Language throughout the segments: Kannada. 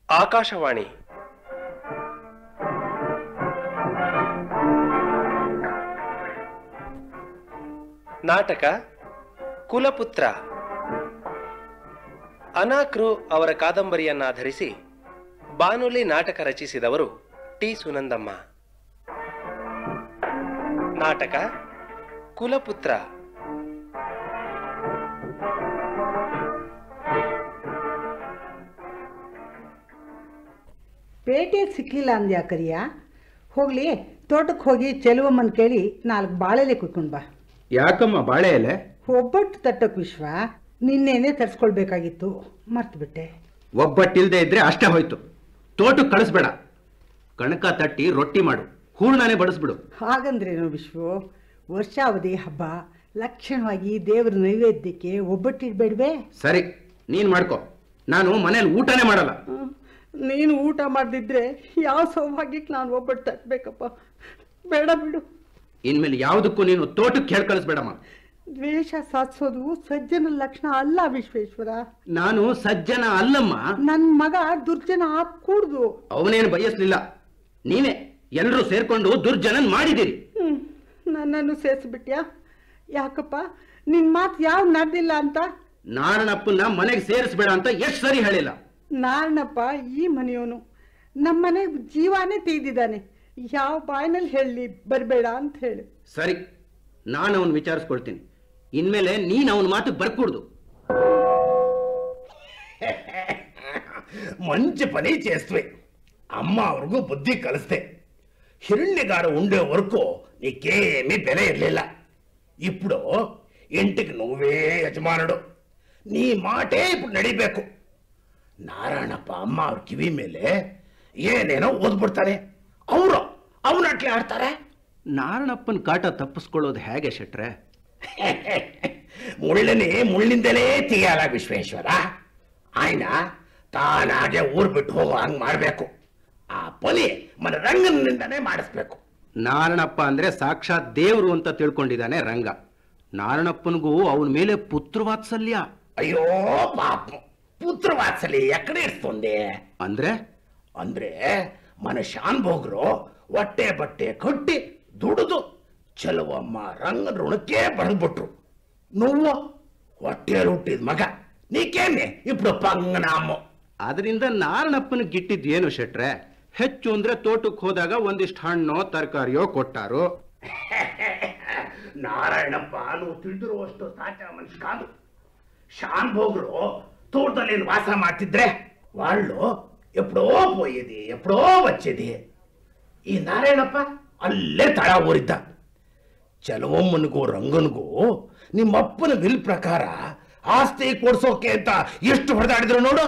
ಆಕಾಶವಾಣಿ ನಾಟಕ ಕುಲಪುತ್ರ ಅನಾಕ್ರು ಅವರ ಕಾದಂಬರಿಯನ್ನಾಧರಿಸಿ ಬಾನುಲಿ ನಾಟಕ ರಚಿಸಿದವರು ಟಿ ಸುನಂದಮ್ಮ ನಾಟಕ ಕುಲಪುತ್ರ ಪೇಟೆ ಸಿಕ್ಕಿಲ್ಲ ಅಂದ್ಯಾ ಕರಿಯ ಹೋಗ್ಲಿ ತೋಟಕ್ಕೆ ಹೋಗಿ ಚೆಲುವಮ್ಮನ ಕೇಳಿ ನಾಲ್ಕು ಬಾಳೆಲೆ ಕುತ್ಕೊಂಡು ಬಾ ಯಾಕಮ್ಮ ಬಾಳೆ ಎಲೆ ಒಬ್ಬಟ್ಟು ತಟ್ಟಕ್ಕೆ ವಿಶ್ವ ನಿನ್ನೆನೆ ತರಿಸ್ಕೊಳ್ಬೇಕಾಗಿತ್ತು ಮರ್ತ್ಬಿಟ್ಟೆ ಒಬ್ಬಟ್ಟಿಲ್ದೇ ಇದ್ರೆ ಅಷ್ಟೇ ಹೋಯ್ತು ತೋಟಕ್ಕೆ ಕಳಿಸ್ಬೇಡ ಕಣಕ ತಟ್ಟಿ ರೊಟ್ಟಿ ಮಾಡು ಹೂರ್ಣನೆ ಬಡಿಸ್ಬಿಡು ಹಾಗಂದ್ರೇನು ವಿಶ್ವ ವರ್ಷಾವಧಿ ಹಬ್ಬ ಲಕ್ಷಣವಾಗಿ ದೇವ್ರ ನೈವೇದ್ಯಕ್ಕೆ ಒಬ್ಬಟ್ಟಿಡ್ಬೇಡ್ವೇ ಸರಿ ನೀನ್ ಮಾಡ್ಕೊ ನಾನು ಮನೇಲಿ ಊಟನೇ ಮಾಡಲ್ಲ ನೀನು ಊಟ ಮಾಡದಿದ್ರೆ ಯಾವ ಸೌಭಾಗ್ಯಕ್ಕೆ ನಾನು ಒಬ್ಬಟ್ಟು ತಟ್ಟಬೇಕಪ್ಪ ಬೇಡ ಬಿಡು ಇನ್ಮೇಲೆ ಯಾವುದಕ್ಕೂ ನೀನು ತೋಟಕ್ಕೆ ಹೇಳ್ ಕಳಿಸ್ಬೇಡಮ್ಮ ದ್ವೇಷ ಸಾಧಿಸೋದು ಸಜ್ಜನ ಲಕ್ಷಣ ಅಲ್ಲ ವಿಶ್ವೇಶ್ವರ ನಾನು ಸಜ್ಜನ ಅಲ್ಲಮ್ಮ ನನ್ನ ಮಗ ದುರ್ಜನ ಕೂಡ್ದು ಅವನೇನು ಬಯಸ್ಲಿಲ್ಲ ನೀವೇ ಎಲ್ಲರೂ ಸೇರ್ಕೊಂಡು ದುರ್ಜನನ್ ಮಾಡಿದಿರಿ ಹ್ಮ್ ನನ್ನನ್ನು ಸೇರಿಸ್ಬಿಟ್ಯಾ ಯಾಕಪ್ಪ ನಿನ್ ಮಾತು ಯಾವ ನಡೆದಿಲ್ಲ ಅಂತ ನಾರಣಪ್ಪನ್ನ ಮನೆಗೆ ಸೇರಿಸ್ಬೇಡ ಅಂತ ಎಷ್ಟು ಸರಿ ಹೇಳಿಲ್ಲ ನಾರಣಪ್ಪ ಈ ಮನೆಯವನು ನಮ್ಮನೆ ಜೀವಾನೇ ತೆಗೆದಿದ್ದಾನೆ ಯಾವ ಬಾಯಿನಲ್ಲಿ ಹೇಳಿ ಬರಬೇಡ ಅಂತ ಹೇಳಿ ಸರಿ ನಾನು ಅವನ್ ವಿಚಾರಿಸ್ಕೊಳ್ತೀನಿ ಇನ್ಮೇಲೆ ನೀನ್ ಅವನ ಮಾತು ಬರ್ಕೂಡ್ದು మంచి పని చేస్తే అమ్మ ಅವ್ರಿಗೂ ಬುದ್ಧಿ ಕಲಿಸ್ದೆ ಹಿರಣ್ಯಗಾರ ఉండే వరకు నీకేమీ ಬೆಲೆ ಇರಲಿಲ್ಲ ఇప్పుడు ఇంటికి నువ్వే యజమానుడు నీ మాటే ఇప్పుడు నడిಬೇಕು ನಾರಾಯಣಪ್ಪ ಅಮ್ಮ ಅವ್ರ ಕಿವಿ ಮೇಲೆ ಏನೇನೋ ಓದ್ಬಿಡ್ತಾರೆ ಅವರು ಅವನಟ್ಲೆ ಆಡ್ತಾರೆ ನಾರಣಪ್ಪನ ಕಾಟ ತಪ್ಪಿಸ್ಕೊಳ್ಳೋದು ಹೇಗೆ ಶೆಟ್ರೆ ಮುಳ್ಳని ಮುಳ್ಳಿಂದಲೇ తీయాల ವಿಶ್ವೇಶ್ವರ ఆయన ತಾನಾಗೆ ಊರ್ ಬಿಟ್ಟು ಹೋಗೋ ಹಂಗ್ ಮಾಡ್ಬೇಕು ಆ ಪನಿ మన ರಂಗನಿಂದನೇ ಮಾಡಿಸ್ಬೇಕು ನಾರಣಪ್ಪ ಅಂದ್ರೆ ಸಾಕ್ಷಾತ್ ದೇವ್ರು ಅಂತ ತಿಳ್ಕೊಂಡಿದ್ದಾನೆ ರಂಗ ನಾರಣಪ್ಪನಿಗೂ ಅವನ ಮೇಲೆ ಪುತ್ರವಾತ್ಸಲ್ಯ అయ్యో పాపం పుత్రవాత్సలి ఎక్కడ ఇస్తుంది ಅಂದ್ರೆ ಅಂದ್ರೆ మన ಶಾನ್ಭೋಗ್ರು ಹೊಟ್ಟೆ ಬಟ್ಟೆ ಕಟ್ಟಿ ದುಡಿದು ಚಲುವಮ್ಮ ರಂಗನ ಋಣಕ್ಕೆ ಬರೆದ್ಬಿಟ್ರು నువ్వు ಹೊಟ್ಟೆಯಲ್ಲಿ ಹುಟ್ಟಿದ ಮಗ ನೀಕೇನೆ ఇప్పుడు పంగనాಮು ಅದರಿಂದ ನಾರಣಪ್ಪನ ಗಿಟ್ಟಿದ್ ಏನು ಶೆಟ್ರೆ ಹೆಚ್ಚು ಅಂದ್ರೆ ತೋಟಕ್ಕೆ ಹೋದಾಗ ಒಂದಿಷ್ಟು ಹಣ್ಣೋ ತರಕಾರಿಯೋ ಕೊಟ್ಟಾರು ನಾರಾಯಣಪ್ಪ నువ్వు ತಿಳಿದಿರುವಷ್ಟು ಸಾಚ ಮನುಷ್ಯ ಕಾದು ಶಾನ್ಭೋಗ್ರು ತೋಟದಲ್ಲಿ ವಾಸ ಮಾಡ್ತಿದ್ರೆ వాళ్ళు ఎప్పుడో పోయేది ఎప్పుడో వచ్చేది ఈ నారాయణಪ್ಪ ಅಲ್ಲೇ ತಳ ಊರಿದ್ದ ಚಲವಮ್ಮನಿಗೂ ರಂಗನಿಗೂ ನಿಮ್ಮಪ್ಪನ ವಿಲ್ ಪ್ರಕಾರ ಆಸ್ತಿ ಕೊಡ್ಸೋಕೆ ಅಂತ ಎಷ್ಟು ಹೊಡೆದಾಡಿದ್ರು ನೋಡು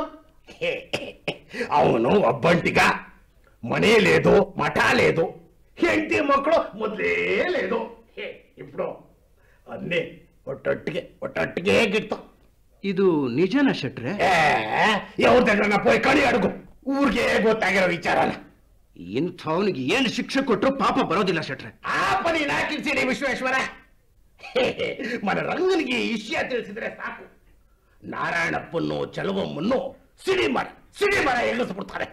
ಅವನು ಒಬ್ಬಂಟಿಗ మనే లేదు మఠ లేదు ಹೆಂಡತಿ ಮಕ್ಕಳು ಮೊದಲೇ లేదు హే, ఇప్పుడు అన్నీ ఒట్టొట్టిಗೆ ఒట్టొట్టిಗೆ గిట్టు ಇದು ನಿಜನ ಶೆಟ್ರೆ ఏ ఎవరి దగ్గర పోయి కడి అడుగు ఊరికే ಗೊತ್ತಾಗಿರೋ ವಿಚಾರನ ಇಂಥವನಿಗೆ ಏನು ಶಿಕ್ಷೆ ಕೊಟ್ಟರು ಪಾಪ ಬರೋದಿಲ್ಲ ಶೆಟ್ರೆ ಆ ಪನಿ ನಾಕಿರ್ಸಿರಿ ವಿಶ್ವೇಶ್ವರ ಹೇ, ಹೇ, మన ರಂಗನಿಗೆ ಈ ವಿಷಯ ತಿಳಿಸಿದ್ರೆ ಸಾಕು ನಾರಾಯಣಪ್ಪನ್ನು ಚಲವಮ್ಮನ್ನು ಸಿಡಿ ಮರ ಸಿಡಿ ಮರ ಎಲ್ಲಿಸ್ಬಿಡ್ತಾರೆ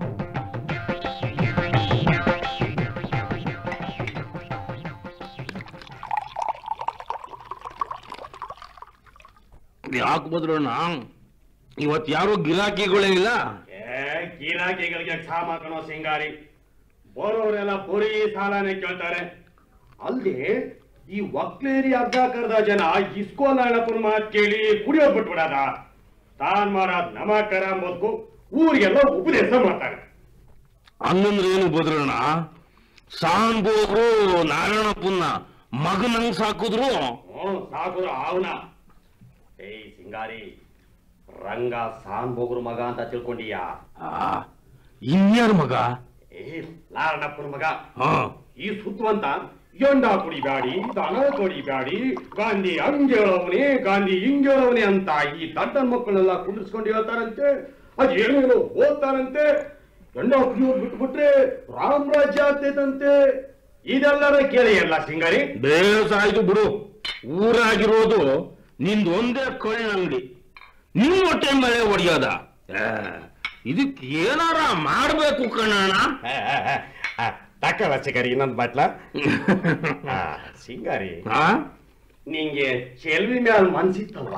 ಯಾಕೆ ಬದ್ರೋಣ ಇವತ್ ಯಾರು ಗಿರಾಕಿಗಳೇ ಇಲ್ಲ ಏ ಗಿರಾಕಿಗಳಿಗೆ ಕ್ಷಾಮ ಕಣೋ ಸಿಂಗಾರಿ ಬರೋರೆಲ್ಲ ಬರೀ ಸಾಲನೇ ಕೇಳ್ತಾರೆ ಅಲ್ದೆ ಈ ಒಕ್ಲೇರಿ ಅರ್ಧ ಕರ್ದ ಜನ ಇಸ್ಕೋಲಾಣಪ್ಪನ ಮಾತು ಕೇಳಿ ಕುಡಿಯೋದ್ ಬಿಟ್ಬಿಡದ ತಾನ್ ಮಾಡೋದ್ ನಮಕರ ಮೊದ್ಕು ಊರಿಗೆಲ್ಲ ಉಪದೇಶ ಮಾಡ್ತಾರೆ ಹಂಗಂದ್ರೆ ಏನು ಬದ್ರೋಣ ಸಾನ್ಬೋಗ್ರು ನಾರಾಯಣಪ್ಪನ್ನ ಮಗನಂಗ್ ಸಾಕಿದ್ರು ಹ್ಞೂ ಸಾಕುದ್ರು ಅವನ ಏಯ್ ಸಿಂಗಾರಿ ರಂಗ ಸಾನ್ ಬೋಗ್ರು ಮಗ ಅಂತ ತಿಳ್ಕೊಂಡಿಯಾ ಇನ್ಯಾರ ಮಗ ಏ ಲಾರಣಪ್ಪನ ಮಗ ಹಾ ಈ ಸುತ್ತವಂತ ಎಂಡ ಕುಡಿಬ್ಯಾಡಿ ದನ ಕೊಡಿಬ್ಯಾಡಿ ಗಾಂಧಿ ಹಂಗೇಳವನೇ ಗಾಂಧಿ ಹಿಂಗೇಳವನೇ ಅಂತ ಈ ದಡ್ಡನ್ ಮಕ್ಕಳೆಲ್ಲ ಕುಂಡಿಸ್ಕೊಂಡು ಹೇಳ್ತಾರಂತೆ ಅದ್ ಏನೇನೋ ಓದ್ತಾರಂತೆ ಎಂಡ ಕುಡಿಯೋದ್ ಬಿಟ್ಬಿಟ್ರೆ ರಾಮರಾಜ್ಯ ಆಗ್ತೈತಂತೆ ಇದೆಲ್ಲರ ಕೇಳಿ ಎಲ್ಲ ಸಿಂಗಾರಿ ಬೇಸಾಯ್ತು ಬಿಡು ಊರಾಗಿರೋದು ನಿಂದು ಒಂದೇ ಕೊಳೆ ಅಂಗಡಿ ನಿನ್ ಹೊಟ್ಟೆ ಮೇಲೆ ಹೊಡೆಯೋದ ಇದಕ್ಕೆ ಏನಾರ ಮಾಡ್ಬೇಕು ಕಣಣ್ಣ ತಕ್ಕಳ ಚಿಕರಿ ಇನ್ನೊಂದು ಬಾಟ್ಲ ಆ, ಸಿಂಗಾರಿ ಆ? ನಿಂಗೆ ಚೆಲ್ವಿ ಮ್ಯಾಲ ಮನ್ಸಿತ್ತಲ್ಲ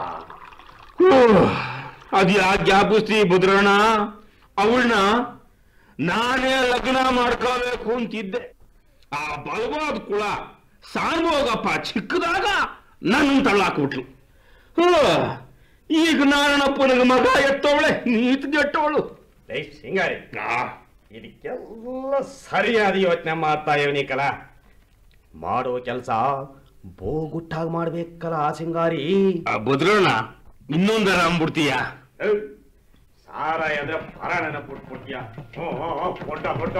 ಅದ್ ಯಾಕೆ ಜ್ಞಾಪಿಸ್ತಿ ಬುದ್ರಣ್ಣ ಅವಳನ್ನ ನಾನೇ ಲಗ್ನ ಮಾಡ್ಕೋಬೇಕು ಅಂತಿದ್ದೆ ಆ ಬಲವಾದ ಕುಳ ಸಾರ್ಬೋಗಪ್ಪ ಚಿಕ್ಕದಾಗ ನನ್ನ ತಳ್ಳಾಕ್ಬಿಟ್ಲು ಹೋ, ಈಗ ನಾರಣಪ್ಪನಿಗೆ ಮಗ ಎತ್ತವಳೆ ನೀತ್ ಗೆಟ್ಟವಳು ಏಯ್ ಸಿಂಗಾರಿ ಇದಕ್ಕೆಲ್ಲ ಸರಿಯಾದ ಯೋಚನೆ ಮಾಡ್ತಾ ಇವನಿ ಕಲ ಮಾಡೋ ಕೆಲಸ ಬೋಗುಟ್ಟಾಗಿ ಮಾಡ್ಬೇಕಲ್ಲ ಆ ಸಿಂಗಾರಿ ಆ ಬುದ್ರಣ್ಣ ಇನ್ನೊಂದರ ಅಂದ್ಬಿಡ್ತೀಯ ಏಯ್, ಸಾರ ಎದ್ರೆ ಪರಾಣನ ಕೊಟ್ಬಿಡ್ತೀಯ ಹ್ಞೂ ಹ್ಞೂ ಹ್ಞೂ, ಕೊಟ್ಟ ಕೊಟ್ಟ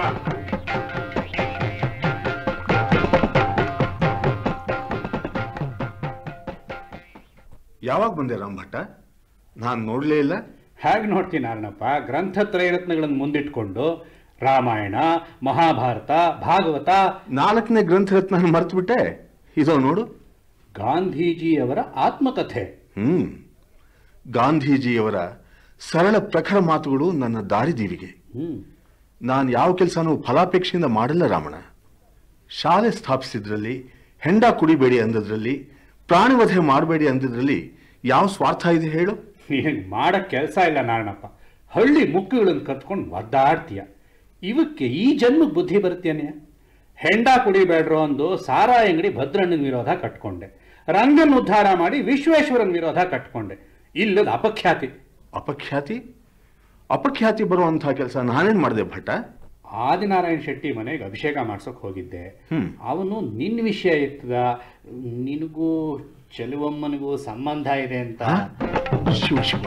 ಯಾವಾಗ ಬಂದೆ ರಾಮಭಟ್ಟ ನಾನು ನೋಡಲೇ ಇಲ್ಲ ಹೇಗೆ ನೋಡ್ತೀನಿ ನಾರಣಪ್ಪ ಗ್ರಂಥ ತ್ರೈರತ್ನಗಳನ್ನು ಮುಂದಿಟ್ಕೊಂಡು ರಾಮಾಯಣ ಮಹಾಭಾರತ ಭಾಗವತ ನಾಲ್ಕನೇ ಗ್ರಂಥರತ್ನ ಮರ್ತು ಬಿಟ್ಟೆ ಇದೋ ನೋಡು ಗಾಂಧೀಜಿಯವರ ಆತ್ಮಕಥೆ ಹ್ಮ್ ಗಾಂಧೀಜಿಯವರ ಸರಳ ಪ್ರಖರ ಮಾತುಗಳು ನನ್ನ ದಾರಿದೀವಿಗೆ ಹ್ಮ್ ನಾನು ಯಾವ ಕೆಲಸನೂ ಫಲಾಪೇಕ್ಷೆಯಿಂದ ಮಾಡಲ್ಲ ರಾಮಣ್ಣ ಶಾಲೆ ಸ್ಥಾಪಿಸಿದ್ರಲ್ಲಿ ಹೆಂಡ ಕುಡಿಬೇಡಿ ಅಂದದ್ರಲ್ಲಿ ಪ್ರಾಣಿವಧೆ ಮಾಡಬೇಡಿ ಅಂದಿದ್ರಲ್ಲಿ ಯಾವ ಸ್ವಾರ್ಥ ಇದೆ ಹೇಳು ನೀನು ಮಾಡಕ್ ಕೆಲಸ ಇಲ್ಲ ನಾರಣಪ್ಪ ಹಳ್ಳಿ ಮುಕ್ಕುಗಳನ್ನು ಕತ್ಕೊಂಡು ಒದ್ದಾಡ್ತೀಯ ಇವಕ್ಕೆ ಈ ಜನ್ಮಕ್ಕೆ ಬುದ್ಧಿ ಬರುತ್ತೇನೆ ಹೆಂಡ ಕುಡಿಬೇಡ್ರೋ ಅಂದು ಸಾರಾಯಿ ಅಂಗಡಿ ಭದ್ರಣ್ಣನ ವಿರೋಧ ಕಟ್ಕೊಂಡೆ ರಂಗನ್ ಉದ್ಧಾರ ಮಾಡಿ ವಿಶ್ವೇಶ್ವರನ್ ವಿರೋಧ ಕಟ್ಕೊಂಡೆ ಇಲ್ಲದ ಅಪಖ್ಯಾತಿ ಅಪಖ್ಯಾತಿ ಅಪಖ್ಯಾತಿ ಬರುವಂತಹ ಕೆಲಸ ನಾನೇನ್ ಮಾಡಿದೆ ಭಟ್ಟ ಆದಿನಾರಾಯಣ ಶೆಟ್ಟಿ ಮನೆಗೆ ಅಭಿಷೇಕ ಮಾಡ್ಸೋಕ್ ಹೋಗಿದ್ದೆ ಹ್ಮ್. ಅವನು ನಿನ್ನ ವಿಷಯ ಎತ್ತದ ನಿನಗೂ ಚೆಲುವಮ್ಮನಿಗೂ ಸಂಬಂಧ ಇದೆ ಅಂತ ಹಾ? ಶಿವ ಶಿವ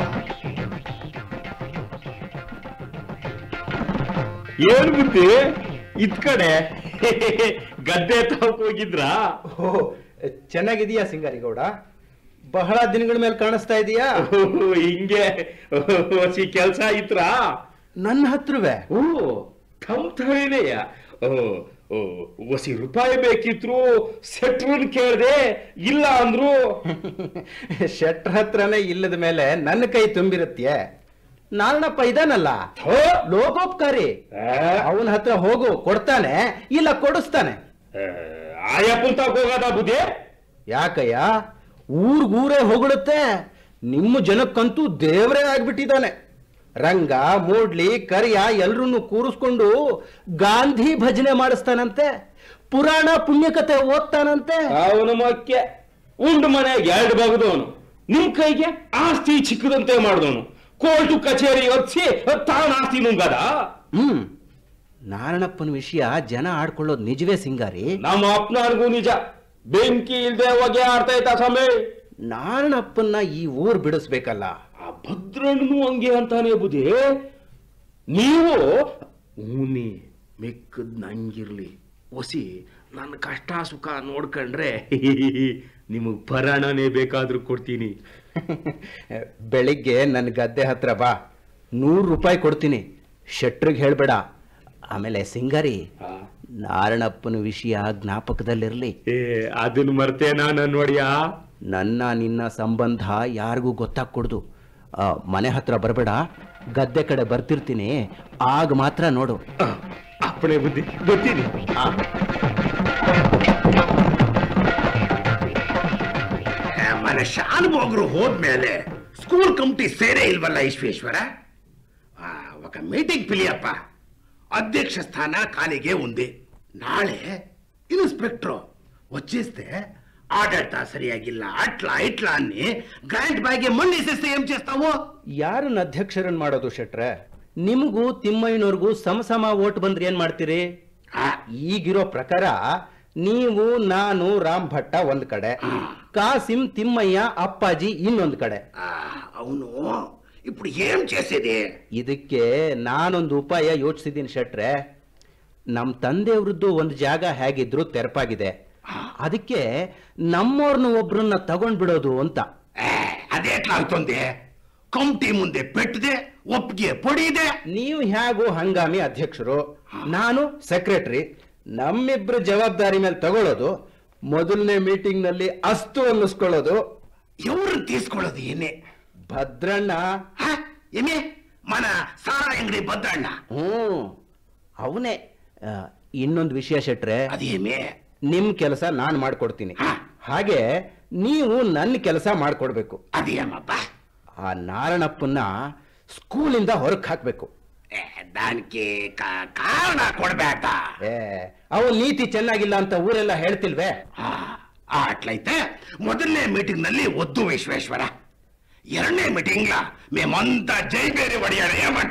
ಏನ್ ಬುದ್ಧಿ ಇತ್ ಕಡೆ ಗದ್ದೆ ತಾವಕ್ ಹೋಗಿದ್ರಾ ಓ ಚೆನ್ನಾಗಿದೀಯಾ ಸಿಂಗಾರಿಗೌಡ ಬಹಳ ದಿನಗಳ ಮೇಲೆ ಕಾಣಿಸ್ತಾ ಇದೀಯಾ ಓಹೋ, ಹಿಂಗೆ ಹೊಸಿ ಕೆಲ್ಸ ಇತ್ರಾ ನನ್ನ ಹತ್ರವೇ ಓ ತಮ್ ಥರನೇಯ ಓ ಓ ಒಸಿ ರೂಪಾಯಿ ಬೇಕಿದ್ರು ಸೆಟ್ರನ್ ಕೇಳ್ದೆ ಇಲ್ಲ ಅಂದ್ರು ಶೆಟ್ರ ಹತ್ರನೇ ಇಲ್ಲದ ಮೇಲೆ ನನ್ನ ಕೈ ತುಂಬಿರತ್ಯೆ ನಾರಣಪ್ಪ ಇದಾನಲ್ಲ ಥೋ, ಲೋಕೋಪಕಾರಿ ಆ, ಅವನ ಹತ್ರ ಹೋಗು ಕೊಡ್ತಾನೆ ಇಲ್ಲ ಕೊಡಿಸ್ತಾನೆ ಆ, ಆಯಪ್ಪನ್ ತಾಕ್ ಹೋಗದ ಬುದ್ಧಿ ಯಾಕಯ್ಯ ಊರ್ಗೂರೇ ಹೊಗಳುತ್ತೆ ನಿಮ್ಮ ಜನಕ್ಕಂತೂ ದೇವರೇ ಆಗ್ಬಿಟ್ಟಿದ್ದಾನೆ ರಂಗ ಮೂಡ್ಲಿ ಕರಿಯ ಎಲ್ರನ್ನೂ ಕೂರಿಸ್ಕೊಂಡು ಗಾಂಧಿ ಭಜನೆ ಮಾಡಿಸ್ತಾನಂತೆ ಪುರಾಣ ಪುಣ್ಯಕತೆ ಓದ್ತಾನಂತೆ ಅವನ ಮಕ್ಕೆ ಉಂಡು ಮನೆಗೆ ಎರಡು ಬಗದವನು ನಿಮ್ ಕೈಗೆ ಆಸ್ತಿ ಚಿಕ್ಕದಂತೆ ಮಾಡಿದವನು ಕೋರ್ಟು ಕಚೇರಿ ಒತ್ಸಿ ತಾನು ಆಸ್ತಿ ನುಂಗದ ಹ್ಮ್ ನಾರಣಪ್ಪನ ವಿಷಯ ಜನ ಆಡ್ಕೊಳ್ಳೋದು ನಿಜವೇ ಸಿಂಗಾರಿ ನಮ್ಮ ಅಪ್ಪನಾರ್ಗೂ ನಿಜ ಬೆಂಕಿ ಇಲ್ದೆ ಹೊಗೆ ಆಡ್ತೈತ ಸಮಯ ನಾರಣಪ್ಪನ್ನ ಈ ಊರ್ ಬಿಡಿಸ್ಬೇಕಲ್ಲ ಆ ಭದ್ರಣ್ಣನು ಹಂಗೆ ಅಂತಾನೆ ಬುದ್ಧಿ ನೀವು ಊನಿ ಮಿಕ್ಕದ್ ನಂಗಿರ್ಲಿ ಒಸಿ ನನ್ನ ಕಷ್ಟ ಸುಖ ನೋಡ್ಕೊಂಡ್ರೆ ನಿಮಗ್ ಪರಾಣನೇ ಬೇಕಾದ್ರೂ ಕೊಡ್ತೀನಿ ಬೆಳಿಗ್ಗೆ ನನ್ನ ಗದ್ದೆ ಹತ್ರ ಬಾ ನೂರು ರೂಪಾಯಿ ಕೊಡ್ತೀನಿ ಶೆಟ್ರಿಗೆ ಹೇಳ್ಬೇಡ ಆಮೇಲೆ ಸಿಂಗಾರಿ ನಾರಣಪ್ಪನ ವಿಷಯ ಜ್ಞಾಪಕದಲ್ಲಿರಲಿ ಏ ಅದನ್ನ ಮರ್ತೇನಾ ನನ್ ನೋಡಿಯಾ ನನ್ನ ನಿನ್ನ ಸಂಬಂಧ ಯಾರಿಗೂ ಗೊತ್ತಾಗ್ಕೊಡ್ದು ಆ, ಮನೆ ಹತ್ರ ಬರಬೇಡ ಗದ್ದೆ ಕಡೆ ಬರ್ತಿರ್ತೀನಿ ಆಗ ಮಾತ್ರ ನೋಡು ಅಪ್ಪಣೆ ಬುದ್ಧಿ ಗೊತ್ತೀನಿ ಮನೆ ಶಾನುಭೋಗರು ಹೋದ್ಮೇಲೆ ಸ್ಕೂಲ್ ಕಮಿಟಿ ಸೇರೇ ಇಲ್ವಲ್ಲ ವಿಶ್ವೇಶ್ವರ ఆ, ఒక మీటింగ్ పిలియప్ప అధ్యక్ష స్థాన ఖాళీగే ఉంది నాಳೆ ఇన్స్పెక్టర్ వచ్చేస్తే ఆడట సరియాగిಲ್ಲ అట్లా ఇట్లా అన్ని గ్రాంట్ బ్యాగ్ మಣ್ಣేసేస్తే ఏం చేస్తావు ಯಾರನ್ನ ಅಧ್ಯಕ್ಷರನ್ನ ಮಾಡೋದು ಶೆಟ್ರೆ ನಿಮಗೂ ತಿಮ್ಮಯ್ಯನವ್ರಿಗೂ ಸಮ ಸಮ ಓಟ್ ಬಂದ್ರೆ ಏನ್ ಮಾಡ್ತೀರಿ ಆ, ಈಗಿರೋ ಪ್ರಕಾರ ನೀವು ನಾನು ರಾಮ್ ಭಟ್ಟ ಒಂದ್ ಕಡೆ ಕಾಸಿಂ ತಿಮ್ಮಯ್ಯ ಅಪ್ಪಾಜಿ ಇನ್ನೊಂದ್ ಕಡೆ ఆ, అవును ఇప్పుడు ఏం చేసేది ಇದಕ್ಕೆ ನಾನೊಂದು ಉಪಾಯ ಯೋಚಿಸಿದ್ದೀನಿ ಶೆಟ್ರೆ ನಮ್ಮ ತಂದೆಯವ್ರದ್ದು ಒಂದು ಜಾಗ ಹೇಗಿದ್ರು ತೆರಪಾಗಿದೆ ಅದಕ್ಕೆ ನಮ್ಮವ್ರನ್ನ ಒಬ್ರನ್ನ ತಗೊಂಡ್ ಬಿಡೋದು ಅಂತ ఏ, అది ఎట్లా అవుతుంది కమిటీ ముందే పెట్టిదే ఒప్పిಗೆ పొడిదే ನೀವು ಹೇಗೂ ಹಂಗಾಮಿ ಅಧ್ಯಕ್ಷರು ನಾನು ಸೆಕ್ರೆಟರಿ ನಮ್ಮಿಬ್ರು ಜವಾಬ್ದಾರಿ ಮೇಲೆ ತಗೊಳ್ಳೋದು ಮೊದಲನೇ ಮೀಟಿಂಗ್ ನಲ್ಲಿ ಅಸ್ತು ಅನ್ನಿಸ್ಕೊಳ್ಳೋದು ఎవరు తీసుಕೊಳ್ಳೋದು ಏನೇ ಭದ್ರಣ್ಣ ಹಾ, ಏನೇ ಮನ ಸಾರ ಅಂಗಡಿ ಬದ್ದಣ್ಣ ಹ್ಞೂ ಅವನೇ ಇನ್ನೊಂದು ವಿಷಯ ಶೆಟ್ರೆ ಅದೇಮೇ ನಿಮ್ ಕೆಲಸ ನಾನು ಮಾಡ್ಕೊಡ್ತೀನಿ ಹಾ. ಹಾಗೆ ನೀವು ನನ್ನ ಕೆಲಸ ಮಾಡ್ಕೊಡ್ಬೇಕು ಅದೇಮಪ್ಪ ಆ ನಾರಣಪ್ಪನ್ನ ಸ್ಕೂಲಿಂದ ಹೊರಗೆ ಹಾಕ್ಬೇಕು ಏ, ದಾನ್ಕೆ ಕಾ- ಕಾರಣ ಕೊಡ್ಬೇಕ ಏ ಅವನ್ ನೀತಿ ಚೆನ್ನಾಗಿಲ್ಲ ಅಂತ ಊರೆಲ್ಲ ಹೇಳ್ತಿಲ್ವೇ ಆ, ಅಟ್ಲೈತೆ ಮೊದಲನೇ ಮೀಟಿಂಗ್ ನಲ್ಲಿ ಒದ್ದು ವಿಶ್ವೇಶ್ವರ ಎರಡನೇ ಮೀಟಿಂಗ್ ಮೇಮಂತ ಜೈ ಬೇರೆ ಒಡೆಯಾರ ಏಮಂಟ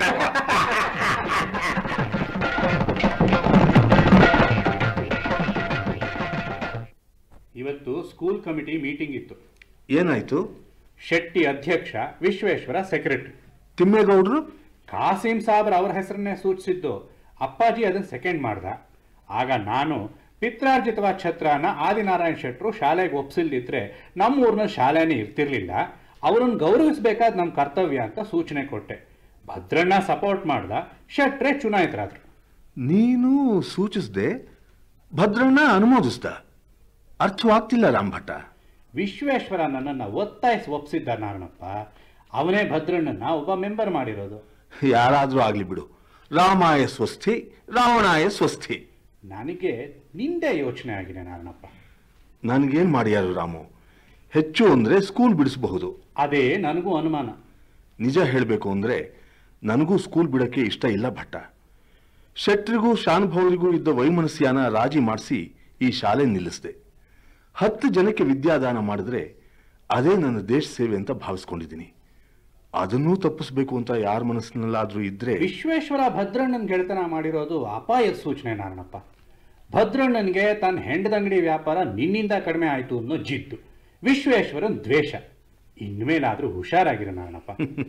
ಇವತ್ತು ಸ್ಕೂಲ್ ಕಮಿಟಿ ಮೀಟಿಂಗ್ ಇತ್ತು ಏನಾಯ್ತು ಶೆಟ್ಟಿ ಅಧ್ಯಕ್ಷ ವಿಶ್ವೇಶ್ವರ ಸೆಕ್ರೆಟರಿ ತಿಮ್ಮೇಗೌಡರು ಕಾಸಿಂ ಸಾಬ್ರ ಅವ್ರ ಹೆಸರನ್ನೇ ಸೂಚಿಸಿದ್ದು ಅಪ್ಪಾಜಿ ಅದನ್ನ ಸೆಕೆಂಡ್ ಮಾಡ್ದ ಆಗ ನಾನು ಪಿತ್ರಾರ್ಜಿತವ ಛತ್ರನ ಆದಿನಾರಾಯಣ್ ಶೆಟ್ರು ಶಾಲೆಗೆ ಒಪ್ಸಿಲ್ದಿದ್ರೆ ನಮ್ಮ ಊರಿನ ಶಾಲೆನೇ ಇರ್ತಿರ್ಲಿಲ್ಲ ಅವರನ್ನು ಗೌರವಿಸಬೇಕಾದ ನಮ್ಮ ಕರ್ತವ್ಯ ಅಂತ ಸೂಚನೆ ಕೊಟ್ಟೆ ಭದ್ರಣ್ಣ ಸಪೋರ್ಟ್ ಮಾಡ್ದ ಶೆಟ್ರೆ ಚುನಾಯಿತರಾದ್ರು ನೀನು ಸೂಚಿಸ್ದೆ ಭದ್ರಣ್ಣ ಅನುಮೋದಿಸ್ದ ಅರ್ಥವಾಗ್ತಿಲ್ಲ ರಾಮಭಟ್ಟ ವಿಶ್ವೇಶ್ವರ ನನ್ನನ್ನು ಒತ್ತಾಯಿಸಿ ಒಪ್ಸಿದ್ದ ನಾರಣಪ್ಪ ಅವನೇ ಭದ್ರಣ್ಣನ ಒಬ್ಬ ಮೆಂಬರ್ ಮಾಡಿರೋದು ಯಾರಾದ್ರೂ ಆಗ್ಲಿ ಬಿಡು ರಾಮಾಯ ಸ್ವಸ್ಥಿ ರಾವಣಾಯ ಸ್ವಸ್ಥಿ ನನಗೆ ನಿಂದೆ ಯೋಚನೆ ಆಗಿದೆ ನಾರಣಪ್ಪ ನನ್ಗೇನ್ ಮಾಡ್ಯಾರು ರಾಮು ಹೆಚ್ಚು ಅಂದ್ರೆ ಸ್ಕೂಲ್ ಬಿಡಿಸಬಹುದು ಅದೇ ನನಗೂ ಅನುಮಾನ ನಿಜ ಹೇಳಬೇಕು ಅಂದ್ರೆ ನನಗೂ ಸ್ಕೂಲ್ ಬಿಡಕ್ಕೆ ಇಷ್ಟ ಇಲ್ಲ ಭಟ್ಟ ಶೆಟ್ರಿಗೂ ಶಾನುಭವರಿಗೂ ಇದ್ದ ವೈಮನಸ್ಯಾನ ರಾಜಿ ಮಾಡಿಸಿ ಈ ಶಾಲೆ ನಿಲ್ಲಿಸಿದೆ ಹತ್ತು ಜನಕ್ಕೆ ವಿದ್ಯಾದಾನ ಮಾಡಿದ್ರೆ ಅದೇ ನನ್ನ ದೇಶ ಸೇವೆ ಅಂತ ಭಾವಿಸ್ಕೊಂಡಿದ್ದೀನಿ ಅದನ್ನೂ ತಪ್ಪಿಸ್ಬೇಕು ಅಂತ ಯಾರ ಮನಸ್ಸಿನಲ್ಲಾದ್ರೂ ಇದ್ರೆ ವಿಶ್ವೇಶ್ವರ ಭದ್ರಣ್ಣನ ಗೆಳೆತನ ಮಾಡಿರೋದು ಅಪಾಯದ ಸೂಚನೆ ನಾರಣಪ್ಪ ಭದ್ರಣ್ಣನ್ಗೆ ತನ್ನ ಹೆಂಡದಂಗಡಿ ವ್ಯಾಪಾರ ನಿನ್ನಿಂದ ಕಡಿಮೆ ಆಯ್ತು ಅನ್ನೋ ಜಿದ್ದು ವಿಶ್ವೇಶ್ವರನ್ ದ್ವೇಷ ಇನ್ಮೇಲಾದ್ರೂ ಹುಷಾರಾಗಿರೋ ನಾರಣಪ್ಪ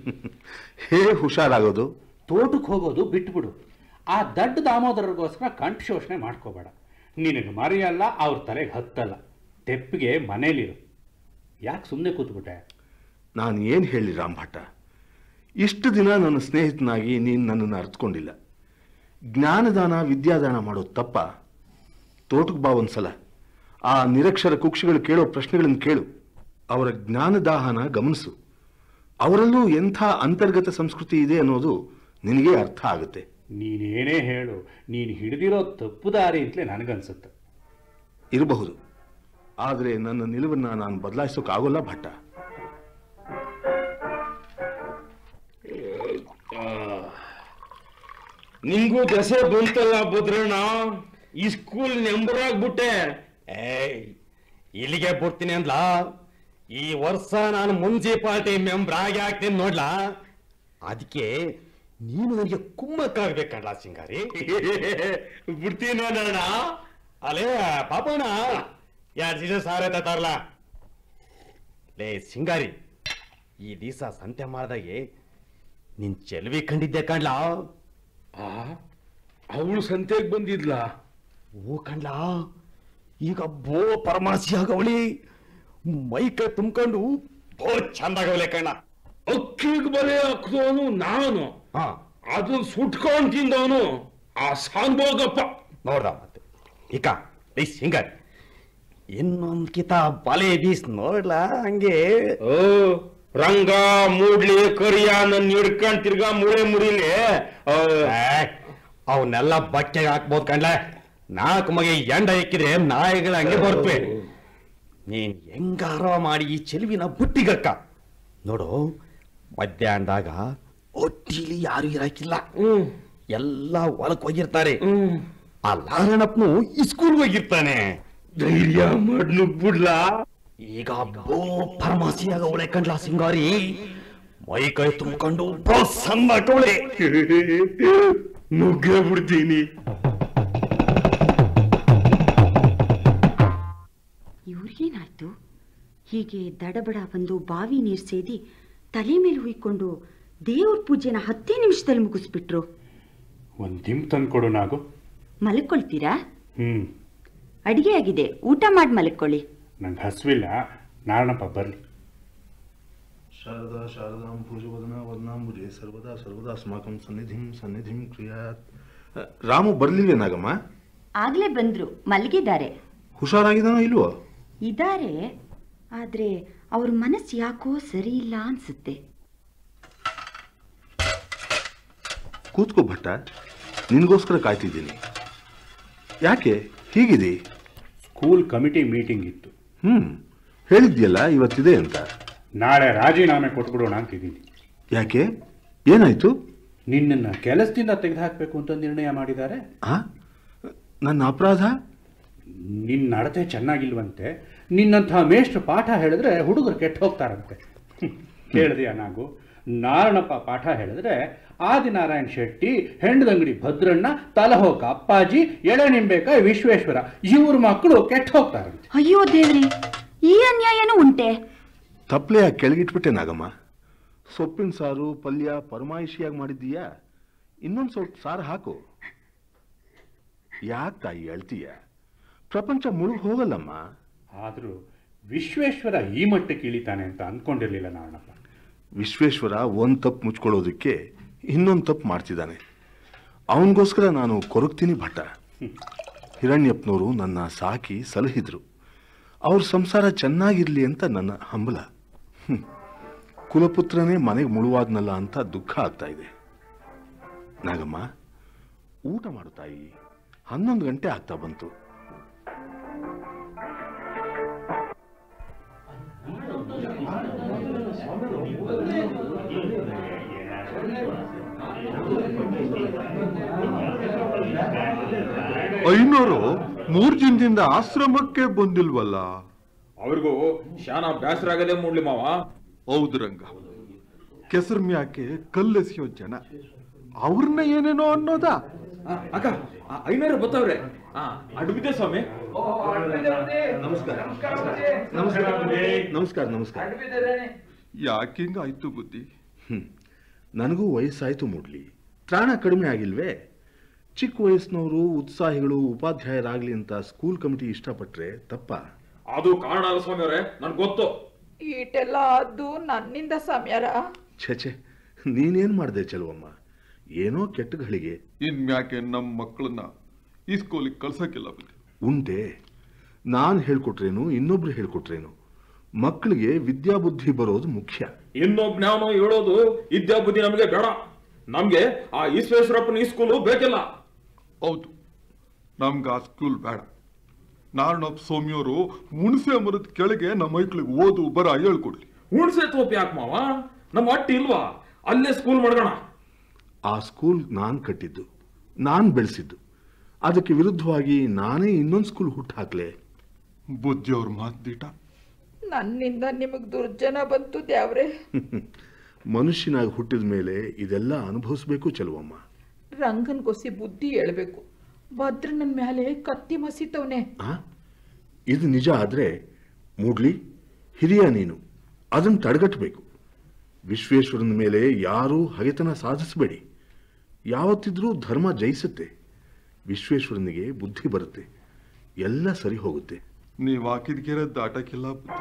ಹೇ ಹುಷಾರಾಗೋದು ತೋಟಕ್ಕೆ ಹೋಗೋದು ಬಿಟ್ಬಿಡು ಆ ದಡ್ಡ ದಾಮೋದರರಿಗೋಸ್ಕರ ಕಂಠ ಶೋಷಣೆ ಮಾಡ್ಕೋಬೇಡ ನಿನಗೆ ಮರೆಯಲ್ಲ ಅವ್ರ ತಲೆಗೆ ಹತ್ತಲ್ಲ ತೆಪ್ಪಿಗೆ ಮನೇಲಿರು ಯಾಕೆ ಸುಮ್ಮನೆ ಕೂತ್ಬಿಟ್ಟೆ ನಾನು ಏನು ಹೇಳಿ ರಾಮಭಟ್ಟ ಇಷ್ಟು ದಿನ ನನ್ನ ಸ್ನೇಹಿತನಾಗಿ ನೀನು ನನ್ನನ್ನು ಅರ್ಥಕೊಂಡಿಲ್ಲ ಜ್ಞಾನದಾನ ವಿದ್ಯಾದಾನ ಮಾಡೋದು ತಪ್ಪ ತೋಟಕ್ಕೆ ಬಾ ಒಂದ್ಸಲ ಆ ನಿರಕ್ಷರ ಕುಕ್ಷಿಗಳು ಕೇಳೋ ಪ್ರಶ್ನೆಗಳನ್ನು ಕೇಳು ಅವರ ಜ್ಞಾನದಾಹನ ಗಮನಿಸು ಅವರಲ್ಲೂ ಎಂಥ ಅಂತರ್ಗತ ಸಂಸ್ಕೃತಿ ಇದೆ ಅನ್ನೋದು ನಿನಗೆ ಅರ್ಥ ಆಗುತ್ತೆ ನೀನೇನೇ ಹೇಳು ನೀನು ಹಿಡಿದಿರೋ ತಪ್ಪು ದಾರಿ ಅಂತಲೇ ನನಗನ್ಸುತ್ತೆ ಇರಬಹುದು ಆದರೆ ನನ್ನ ನಿಲುವನ್ನು ನಾನು ಬದಲಾಯಿಸೋಕ್ಕಾಗೋಲ್ಲ ಭಟ್ಟ ನಿಂಗೂ ದಸೆ ಬಂತಲ್ಲ ಭದ್ರಣ್ಣ ಈ ಸ್ಕೂಲ್ ನೆಂಬರ್ ಆಗ್ಬಿಟ್ಟೆ ಏಯ್ ಇಲ್ಲಿಗೆ ಬರ್ತೀನಿ ಅಂದ್ಲ ಈ ವರ್ಷ ನಾನು ಮುನ್ಸಿಪಾಲ್ಟಿ ಮೆಂಬರ್ ಆಗಿ ಆಗ್ತೀನಿ ನೋಡ್ಲಾ ಅದಕ್ಕೆ ನೀನು ನನಗೆ ಕುಮ್ಮಕ್ಕಾಗ್ಬೇಕಲ್ಲ ಸಿಂಗಾರಿ ಬಿಡ್ತೀನಿ ನೋಡೋಣ ಅಲೇ ಪಾಪಣ್ಣ ಯಾರು ದಿವಸ ಸಾರೆ ತರ್ಲ ಲೇ ಸಿಂಗಾರಿ ಈ ದಿವಸ ಸಂತೆ ಮಾಡ್ದಾಗೆ ನಿನ್ ಚೆಲುವಿ ಕಂಡಿದ್ದೆ ಕಾಣ್ಲಾ ಅವಳು ಸಂತೆಗೆ ಬಂದಿದ್ಲ ಓ ಕಣ್ಲಾ ಈಗ ಬೋ ಪರಮಾಸಿ ಆಗವಳಿ ಮೈ ಕೈ ತುಂಬ್ಕೊಂಡು ಬೋ ಚಂದಾಗವಳೆ ಕಣ್ಣ ಅಕ್ಕಿಗೆ ಬಲೆ ಹಾಕ್ದವನು ನಾನು ಹಾ ಅದನ್ನ ಸುಟ್ಕೊಂಡ್ ತಿಂದವನು ಆ ಸಾನ್ಭೋಗಪ್ಪ ನೋಡ್ದ ಮತ್ತೆ ಈಕ ಲೈ ಸಿಂಗರ್ ಇನ್ನೊಂದ್ ಕಿತ ಬಲೆ ಬೀಸ್ ನೋಡ್ಲಾ ಹಂಗೆ ಓ ರಂಗ ಮೂಡ್ಲಿ ಕರಿಯ ನನ್ ಹಿಡ್ಕೊಂಡ್ ತಿರ್ಗಾ ಮುಳೆ ಮುರಿಲಿ ಅವನ್ನೆಲ್ಲ ಬಟ್ಟೆಗೆ ಹಾಕ್ಬೋದು ಕಣ್ಲ ನಾಲ್ಕು ಮಗೆ ಎಂಡ ಇಕ್ಕಿದ್ರೆ ನಾಯಿಗಳ ಹಂಗೆ ಬರ್ತವೆ ನೀನ್ ಹೆಂಗಾರ ಮಾಡಿ ಈ ಚೆಲುವಿನ ಬುಟ್ಟಿಗಕ್ಕ ನೋಡು ಮಧ್ಯಾಹ್ನದಾಗ ಒಟ್ಟಿಲಿ ಯಾರು ಇರಾಕಿಲ್ಲ ಎಲ್ಲ ಹೊಲಕ್ ಹೋಗಿರ್ತಾರೆ ಆ ಲಾರಣಪ್ಪನು ಈ ಸ್ಕೂಲ್ ಹೋಗಿರ್ತಾನೆ ಧೈರ್ಯ ಮಾಡ್ ನುಗ್ಬಿಡ್ಲಾ ಈಗ ಬೋ ಫರ್ಮಾಸಿಯಾಗ ಅವಳೆ ಕಂಡ್ಲ ಸಿಂಗಾರಿ ಮೈ ಕೈ ತುಂಬಿಕೊಂಡು ಬೋ ಸಣ್ಣ ಕವಳೆ ನುಗ್ಗೇ ಬಿಡ್ತೀನಿ ಇವ್ರಿಗೇನಾಯ್ತು ಹೀಗೆ ದಡಬಡ ಬಂದು ಬಾವಿ ನೀರು ಸೇದಿ ತಲೆ ಮೇಲೆ ಹುಯ್ಕೊಂಡು ದೇವ್ರ ಪೂಜೆನ ಹತ್ತೇ ನಿಮಿಷದಲ್ಲಿ ಮುಗಿಸ್ಬಿಟ್ರು ಒಂದ್ ದಿಮ್ ತಂದು ಕೊಡು ನಾಗು ಮಲ್ಕೊಳ್ತೀರಾ ಹ್ಮ್ ಅಡಿಗೆ ಆಗಿದೆ ಊಟ ಮಾಡಿ ಮಲ್ಕೊಳ್ಳಿ ನಂಗೆ ಹಸುವಿಲ್ಲ ನಾರಣಪ್ಪ ಬರ್ಲಿ ಶಾರದಾ ಶಾರದಾಂ ಪೂಜವದನ ವದನಾಂಬುಜೆ ಸರ್ವದಾ ಸರ್ವದಾ ಅಸ್ಮಾಕಂ ಸನ್ನಿಧಿಂ ಸನ್ನಿಧಿಂ ಕ್ರಿಯಾತ್ ರಾಮು ಬರ್ಲಿಲ್ವೇ ನಾಗಮ್ಮ ಆಗ್ಲೇ ಬಂದ್ರು ಮಲಗಿದ್ದಾರೆ ಹುಷಾರಾಗಿದ್ದಾನೋ ಇಲ್ವೋ ಇದ್ದಾರೆ ಆದ್ರೆ ಅವ್ರ ಮನಸ್ಸು ಯಾಕೋ ಸರಿ ಇಲ್ಲ ಅನ್ಸುತ್ತೆ ಕೂತ್ಕೋ ಭಟ್ಟ ನಿನಗೋಸ್ಕರ ಕಾಯ್ತಿದ್ದೀನಿ ಯಾಕೆ ಹೀಗಿದೆ ಸ್ಕೂಲ್ ಕಮಿಟಿ ಮೀಟಿಂಗ್ ಇತ್ತು ಹ್ಮ್ ಹೇಳಿದ್ಯಲ್ಲ ಇವತ್ತಿದೆ ಅಂತ ನಾಳೆ ರಾಜೀನಾಮೆ ಕೊಟ್ಬಿಡೋಣ ಅಂತಿದ್ದೀನಿ ಯಾಕೆ ಏನಾಯ್ತು ನಿನ್ನನ್ನು ಕೆಲಸದಿಂದ ತೆಗೆದುಹಾಕಬೇಕು ಅಂತ ನಿರ್ಣಯ ಮಾಡಿದ್ದಾರೆ ಆ ನನ್ನ ಅಪರಾಧ ನಿನ್ನ ನಡತೆ ಚೆನ್ನಾಗಿಲ್ವಂತೆ ನಿನ್ನಂಥ ಮೇಷ್ಟ್ರು ಪಾಠ ಹೇಳಿದ್ರೆ ಹುಡುಗರು ಕೆಟ್ಟು ಹೋಗ್ತಾರಂತೆ ಕೇಳಿದೆಯಾ ನಾವು ನಾರಣಪ್ಪ ಪಾಠ ಹೇಳಿದ್ರೆ ಆದಿನಾರಾಯಣ ಶೆಟ್ಟಿ ಹೆಂಡದಂಗಡಿ ಭದ್ರಣ್ಣ ತಲಹೋಕ ಅಪ್ಪಾಜಿ ಎಳೆನಿಂಬೇಕಾಯಿ ವಿಶ್ವೇಶ್ವರ ಇವ್ರ ಮಕ್ಕಳು ಕೆಟ್ಟು ಹೋಗ್ತಾರಂತೆ ಅಯ್ಯೋ ದೇವ್ರಿ ಈ ಅನ್ಯಾಯನೂ ಉಂಟೆ ತಪ್ಪಲೆ ಆ ಕೆಳಗಿಟ್ಬಿಟ್ಟೆ ನಾಗಮ್ಮ ಸೊಪ್ಪಿನ ಸಾರು ಪಲ್ಯ ಪರಮಾಯಿಷಿಯಾಗಿ ಮಾಡಿದ್ದೀಯಾ ಇನ್ನೊಂದು ಸ್ವಲ್ಪ ಸಾರು ಹಾಕು ಯಾಕೆ ತಾಯಿ ಅಳ್ತೀಯ ಪ್ರಪಂಚ ಮುಳುಗ್ ಹೋಗಲ್ಲಮ್ಮ ಆದರೂ ವಿಶ್ವೇಶ್ವರ ಈ ಮಟ್ಟಕ್ಕೆ ಇಳಿತಾನೆ ಅಂತ ಅಂದ್ಕೊಂಡಿರ್ಲಿಲ್ಲ ನಾರಣಪ್ಪ ವಿಶ್ವೇಶ್ವರ ಒಂದು ತಪ್ಪು ಮುಚ್ಕೊಳ್ಳೋದಕ್ಕೆ ಇನ್ನೊಂದು ತಪ್ಪು ಮಾಡ್ತಿದ್ದಾನೆ ಅವನಿಗೋಸ್ಕರ ನಾನು ಕೊರಗ್ತೀನಿ ಭಟ್ಟ ಹಿರಣ್ಯಪ್ಪನವರು ನನ್ನ ಸಾಕಿ ಸಲಹಿದ್ರು ಅವ್ರ ಸಂಸಾರ ಚೆನ್ನಾಗಿರ್ಲಿ ಅಂತ ನನ್ನ ಹಂಬಲ ಹ್ಮ್. ಕುಲಪುತ್ರನೇ ಮನೆಗೆ ಮುಳುವಾದ್ನಲ್ಲ ಅಂತ ದುಃಖ ಆಗ್ತಾ ಇದೆ ನಾಗಮ್ಮ ಊಟ ಮಾಡು ತಾಯಿ ಹನ್ನೊಂದು ಗಂಟೆ ಆಗ್ತಾ ಬಂತು ಐನೂರು ಮೂರ್ ದಿನದಿಂದ ಆಶ್ರಮಕ್ಕೆ ಬಂದಿಲ್ವಲ್ಲ ಅವ್ರಿಗೂ ಶಾನ ಬೇಸರ ಆಗದೆ ಮೂಡ್ಲಿ ಮಾವ ಹೌದು ರಂಗ ಕೆಸರು ಮ್ಯಾಕೆ ಕಲ್ಲೆಸೆಯೋ ಜನ ಅವ್ರನ್ನ ಏನೇನೋ ಅನ್ನೋದಾ ಅಕ್ಕ ಐನೂರು ಬತ್ತವ್ರೆ ಅಡ್ಬಿದ್ದೆ ಸ್ವಾಮಿ ನಮಸ್ಕಾರ ನಮಸ್ಕಾರ ನಮಸ್ಕಾರ ನಮಸ್ಕಾರ ಯಾಕಿಂಗ ಆಯ್ತು ಬುದ್ಧಿ ಹ್ಮ್ ನನಗೂ ವಯಸ್ಸಾಯ್ತು ಮೂಡ್ಲಿ ತ್ರಾಣ ಕಡಿಮೆ ಆಗಿಲ್ವೇ ಚಿಕ್ಕ ವಯಸ್ಸಿನವರು ಉತ್ಸಾಹಿಗಳು ಉಪಾಧ್ಯಾಯರಾಗ್ಲಿ ಅಂತ ಸ್ಕೂಲ್ ಕಮಿಟಿ ಇಷ್ಟಪಟ್ರೆ ತಪ್ಪ ಅದು ಕಾರಣ ಅಲ್ಲ ಸ್ವಾಮಿ ಅವರೇ ನನ್ಗೆ ಗೊತ್ತು ಈಟೆಲ್ಲ ಆದ್ದು ನನ್ನಿಂದ ಸಮಯರ ಛೆ ನೀನೇನ್ ಮಾಡ್ದೆ ಚೆಲುವಮ್ಮ ಏನೋ ಕೆಟ್ಟ ಗಳಿಗೆ ಇನ್ಮ್ಯಾಕೆ ನಮ್ಮ ಮಕ್ಕಳನ್ನ ಈ ಸ್ಕೂಲಿಗೆ ಕಳ್ಸಕ್ಕಿಲ್ಲ ಬುದ್ಧಿ ಉಂಟೆ ನಾನ್ ಹೇಳ್ಕೊಟ್ರೇನು ಇನ್ನೊಬ್ರು ಹೇಳ್ಕೊಟ್ರೇನು ಮಕ್ಕಳಿಗೆ ವಿದ್ಯಾಬುದ್ಧಿ ಬರೋದು ಮುಖ್ಯ ಇನ್ನೊಬ್ನ್ಯಾವನೋ ಹೇಳೋದು ಇದ್ಯಾ ಬುದ್ಧಿ ನಮಗೆ ಬೇಡ ನಮ್ಗೆ ಆ ಈಶ್ವೇಶ್ವರಪ್ಪನ ಈ ಸ್ಕೂಲು ಬೇಕಿಲ್ಲ ಹೌದು ನಮ್ಗೆ ಆ ಸ್ಕೂಲ್ ಬೇಡ ನಾರಣಪ್ಪ ಸೌಮ್ಯವರು ಹುಣಸೆ ಮರದ ಕೆಳಗೆ ನಮ್ಮ ಮೈಕ್ಳಿಗೆ ಓದು ಬರ ಹೇಳ್ಕೊಡ್ಲಿ ಹುಣ್ಸೆ ತೋಪಿ ಯಾಕೆ ಮಾವ ನಮ್ಮ ಅಟ್ಟಿ ಇಲ್ವಾ ಅಲ್ಲೇ ಸ್ಕೂಲ್ ಮಾಡ್ಕೋಣ ಆ ಸ್ಕೂಲ್ ನಾನ್ ಕಟ್ಟಿದ್ದು ನಾನ್ ಬೆಳೆಸಿದ್ದು ಅದಕ್ಕೆ ವಿರುದ್ಧವಾಗಿ ನಾನೇ ಇನ್ನೊಂದು ಸ್ಕೂಲ್ ಹುಟ್ಟು ಹಾಕ್ಲೆ ಬುದ್ಧಿಯವ್ರ ಮಾತು ದಿಟ ನನ್ನಿಂದ ನಿಮಗ್ ದುರ್ಜನ ಬಂತು ದ್ಯಾವ್ರೆ ಮನುಷ್ಯನಾಗಿ ಹುಟ್ಟಿದ ಮೇಲೆ ಇದೆಲ್ಲ ಅನುಭವಿಸ್ಬೇಕು ಚೆಲುವಮ್ಮ ರಂಗನ್ ಗೊಸಿ ಬುದ್ಧಿ ಹೇಳ್ಬೇಕು ಭದ್ರನನ್ ಮ್ಯಾಲೆ ಕತ್ತಿ ಮಸಿತವ್ನೆ ಆ ಇದು ನಿಜ ಆದ್ರೆ ಮೂಡ್ಲಿ ಹಿರಿಯ ನೀನು ಅದನ್ನು ತಡೆಗಟ್ಟಬೇಕು ವಿಶ್ವೇಶ್ವರನ ಮೇಲೆ ಯಾರೂ ಹಗೆತನ ಸಾಧಿಸಬೇಡಿ ಯಾವತ್ತಿದ್ರೂ ಧರ್ಮ ಜಯಿಸುತ್ತೆ ವಿಶ್ವೇಶ್ವರನಿಗೆ ಬುದ್ಧಿ ಬರುತ್ತೆ ಎಲ್ಲ ಸರಿ ಹೋಗುತ್ತೆ ನೀವ್ ಹಾಕಿದ ಗೆರೆ ದಾಟಕ್ಕಿಲ್ಲ ಬುದ್ಧಿ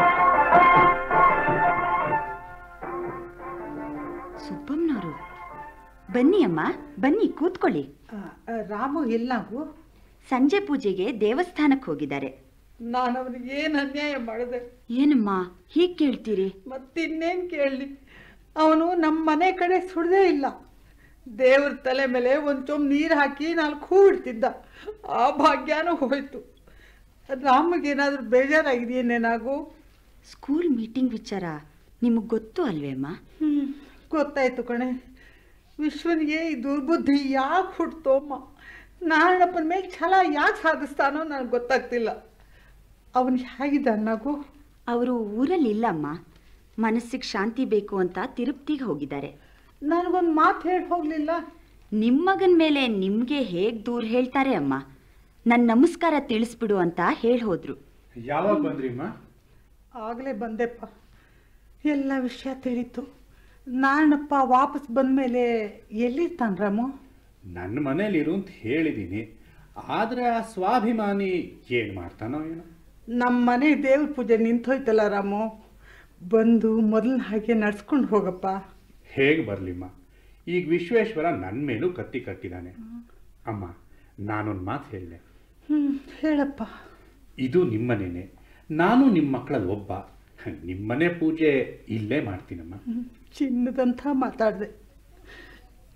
ಸುಬ್ಬಮ್ಮನವರು ಬನ್ನಿ ಅಮ್ಮ ಬನ್ನಿ ಕೂತ್ಕೊಳ್ಳಿ ರಾಮು ಎಲ್ಲಾಗು ಸಂಜೆ ಪೂಜೆಗೆ ದೇವಸ್ಥಾನಕ್ಕೆ ಹೋಗಿದ್ದಾರೆ ನಾನು ಅವನಿಗೆ ಏನ್ ಅನ್ಯಾಯ ಮಾಡಿದೆ ಏನಮ್ಮ ಹೀಗ್ ಕೇಳ್ತೀರಿ ಮತ್ತಿನ್ನೇನು ಕೇಳಲಿ ಅವನು ನಮ್ಮ ಮನೆ ಕಡೆ ಸುಡದೇ ಇಲ್ಲ ದೇವ್ರ ತಲೆ ಮೇಲೆ ಒಂದು ಚೊಂಬ್ ನೀರು ಹಾಕಿ ನಾಲ್ಕು ಹೂ ಇಡ್ತಿದ್ದ ಆ ಭಾಗ್ಯನೂ ಹೋಯ್ತು ರಾಮಗೇನಾದ್ರೂ ಬೇಜಾರಾಗಿದೆಯೇನೇನಾಗು ಸ್ಕೂಲ್ ಮೀಟಿಂಗ್ ವಿಚಾರ ನಿಮಗೆ ಗೊತ್ತು ಅಲ್ವೇ ಅಮ್ಮ ಹ್ಞೂ ಗೊತ್ತಾಯ್ತು ಕಣೆ ವಿಶ್ವನಿಗೆ ಈ ದುರ್ಬುದ್ಧಿ ಯಾಕೆ ಹುಡ್ತೋಮ್ಮ ನಾರಾಯಣಪ್ಪನ ಮೇಲೆ ಛಲ ಯಾಕೆ ಸಾಧಿಸ್ತಾನೋ ನನಗೆ ಗೊತ್ತಾಗ್ತಿಲ್ಲ ಅವನು ಹೇಗಿದ್ದಾನಾಗು ಅವರು ಊರಲ್ಲಿ ಇಲ್ಲಮ್ಮ ಮನಸ್ಸಿಗೆ ಶಾಂತಿ ಬೇಕು ಅಂತ ತಿರುಪ್ತಿಗೆ ಹೋಗಿದ್ದಾರೆ ನನಗೊಂದು ಮಾತು ಹೇಳಿ ಹೋಗಲಿಲ್ಲ ನಿಮ್ಮ ಮಗನ ಮೇಲೆ ನಿಮಗೆ ಹೇಗೆ ದೂರ ಹೇಳ್ತಾರೆ ಅಮ್ಮ ನನ್ನ ನಮಸ್ಕಾರ ತಿಳಿಸ್ಬಿಡು ಅಂತ ಹೇಳಿ ಹೋದ್ರು ಯಾವಾಗ ಬಂದ್ರಿಮ್ಮ ಆಗಲೇ ಬಂದೆಪ್ಪ ಎಲ್ಲ ವಿಷಯ ತಿಳಿತು ನಾರಾಯಣಪ್ಪ ವಾಪಸ್ ಬಂದಮೇಲೆ ಎಲ್ಲಿರ್ತಾನೆ ರಾಮು ನನ್ನ ಮನೇಲಿರು ಅಂತ ಹೇಳಿದ್ದೀನಿ ಆದ್ರೆ ಆ ಸ್ವಾಭಿಮಾನಿ ಏನ್ ಮಾಡ್ತಾನೋ ಏನೋ ನಮ್ಮ ಮನೆ ದೇವ್ರ ಪೂಜೆ ನಿಂತೋಯ್ತಲ್ಲ ರಾಮು ಬಂದು ಮೊದಲಿನ ಹಾಗೆ ನಡ್ಸ್ಕೊಂಡು ಹೋಗಪ್ಪ ಹೇಗೆ ಬರ್ಲಿಮ್ಮ ಈಗ ವಿಶ್ವೇಶ್ವರ ನನ್ನ ಮೇಲೂ ಕತ್ತಿ ಕಟ್ಟಿದ್ದಾನೆ ಅಮ್ಮ ನಾನೊಂದು ಮಾತು ಹೇಳಿದೆ ಹ್ಞೂ ಹೇಳಪ್ಪ ಇದು ನಿಮ್ಮನೇನೆ ನಾನು ನಿಮ್ಮ ಮಕ್ಕಳಲ್ಲಿ ಒಬ್ಬ ನಿಮ್ಮನೆ ಪೂಜೆ ಇಲ್ಲೇ ಮಾಡ್ತೀನಮ್ಮ ಚಿನ್ನದಂಥ ಮಾತಾಡಿದೆ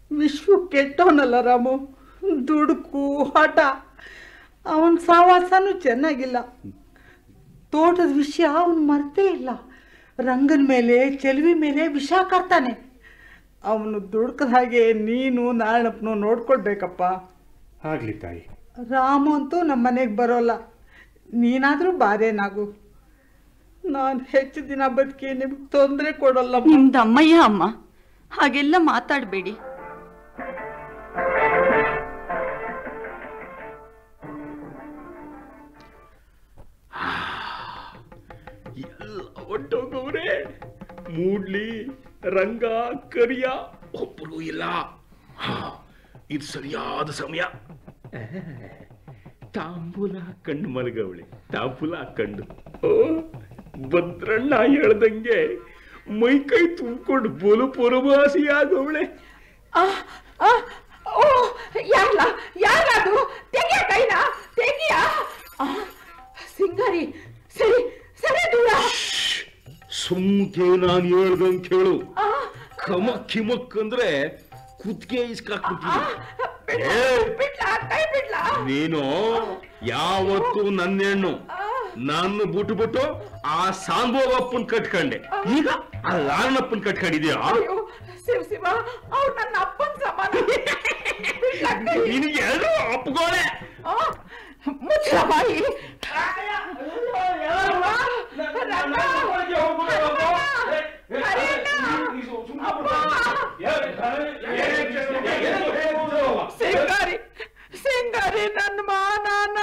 ವಿಶ್ವ ಕೆಟ್ಟವನಲ್ಲ ರಾಮು ದುಡುಕು ಹಠ ಅವನ ಸಾವಾಸನೂ ಚೆನ್ನಾಗಿಲ್ಲ ತೋಟದ ವಿಷಯ ಅವನು ಮರ್ತೇ ಇಲ್ಲ ರಂಗನ ಮೇಲೆ ಚೆಲುವಿ ಮೇಲೆ ವಿಷ ಕಾಡ್ತಾನೆ ಅವನು ದುಡ್ಕದ ಹಾಗೆ ನೀನು ನಾರಾಯಣಪ್ಪನು ನೋಡ್ಕೊಳ್ಬೇಕಪ್ಪ ಆಗ್ಲಿ ತಾಯಿ ರಾಮು ಅಂತೂ ನಮ್ಮ ಮನೆಗೆ ಬರೋಲ್ಲ ನೀನಾದರೂ ಬಾರೇನಾಗು ನಾನು ಹೆಚ್ಚು ದಿನ ಬದುಕಿ ನಿಮ್ಗೆ ತೊಂದರೆ ಕೊಡೋಲ್ಲ ನಿಮ್ದು ಅಮ್ಮಯ್ಯ ಅಮ್ಮ ಹಾಗೆಲ್ಲ ಮಾತಾಡಬೇಡಿ ಎಲ್ಲ ಹೊಟ್ಟೋಗವ್ರೆ ಮೂಡ್ಲಿ ರಂಗ ಕರಿಯ ಒಬ್ಬರು ಇಲ್ಲ ಹಾ, ಇದು ಸರಿಯಾದ ಸಮಯ ತಾಂಬೂಲ ಹಾಕೊಂಡು ಮಲಗವಳೆ ತಾಂಬೂಲ ಹಾಕೊಂಡು ಓ ಭದ್ರಣ್ಣ ಹೇಳ್ದಂಗೆ ಮೈ ಕೈ ತುಂಬಿಕೊಂಡು ಬೋಲು ಪೊರಭಾಸಿ ಆಗವಳೆ ಓ ಯಾರಲ್ಲ ಯಾರದು ತೆಗಿಯ ಕೈನ ತೆಗಿಯ ಆ, ಸಿಂಗಾರಿ ಸರಿ ಸರಿ ದೂರ ಸುಮ್ಕೆ ನಾನು ಹೇಳ್ದಂಗೆ ಕೇಳು ಕಮಕ್ ಕಿಮಕ್ ಅಂದ್ರೆ ಕುತ್ಕೆ ಇಸ್ಕಾಕ್ಬಿಟ್ಟಿದೆ ಬಿಡ್ಲಾ ಕೈ ಬಿಡ್ಲಾ ನೀನು ಯಾವತ್ತು ನನ್ನ ಹೆಣ್ಣು ನನ್ನ ಬಿಟ್ಬಿಟ್ಟು ಆ ಸಾಂಬೋಗಪ್ಪನ್ ಕಟ್ಕೊಂಡೆ ಈಗ ಆ ಲಾರಣಪ್ಪನ್ ಕಟ್ಕೊಂಡಿದ್ಯಾ ಅಯ್ಯೋ ಶಿವ ಶಿವ ಅವ್ರು ನನ್ನ ಅಪ್ಪನ ಸಮಾನ ಬಿಡ್ಲಾ ಕೈ? ನಿನಗೆ ಎರಡು ಅಪ್ಪಗೋಳೆ ಆ, ಮುಚ್ಚಲ ಬಾಯಿ ಸಿಂಗಾರಿ ಸಿಂಗಾರಿ ನನ್ನ ಮಾನಾನ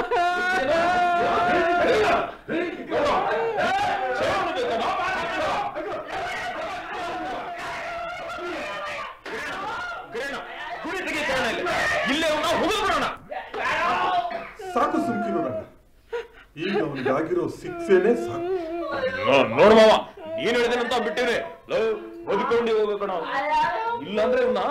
ಇಲ್ಲೇ ಹೋಗ್ಬಿಡೋಣ ಸಾಕು ಸುಮ್ಕಿರು ರಂಗ ಈಗ ಅವನಿಗಾಗಿರೋ ಶಿಕ್ಷೆನೇ ಸಾಕು ನೋಡು ಮಾವ ನೀನ್ ಹೇಳಿದೇನಂತ ಬಿಟ್ಟಿವ್ರೆ ಬದುಕೊಂಡು ಹೋಗ್ಬೇಕಣ ಇಲ್ಲಾಂದ್ರೆ ಇವ್ನ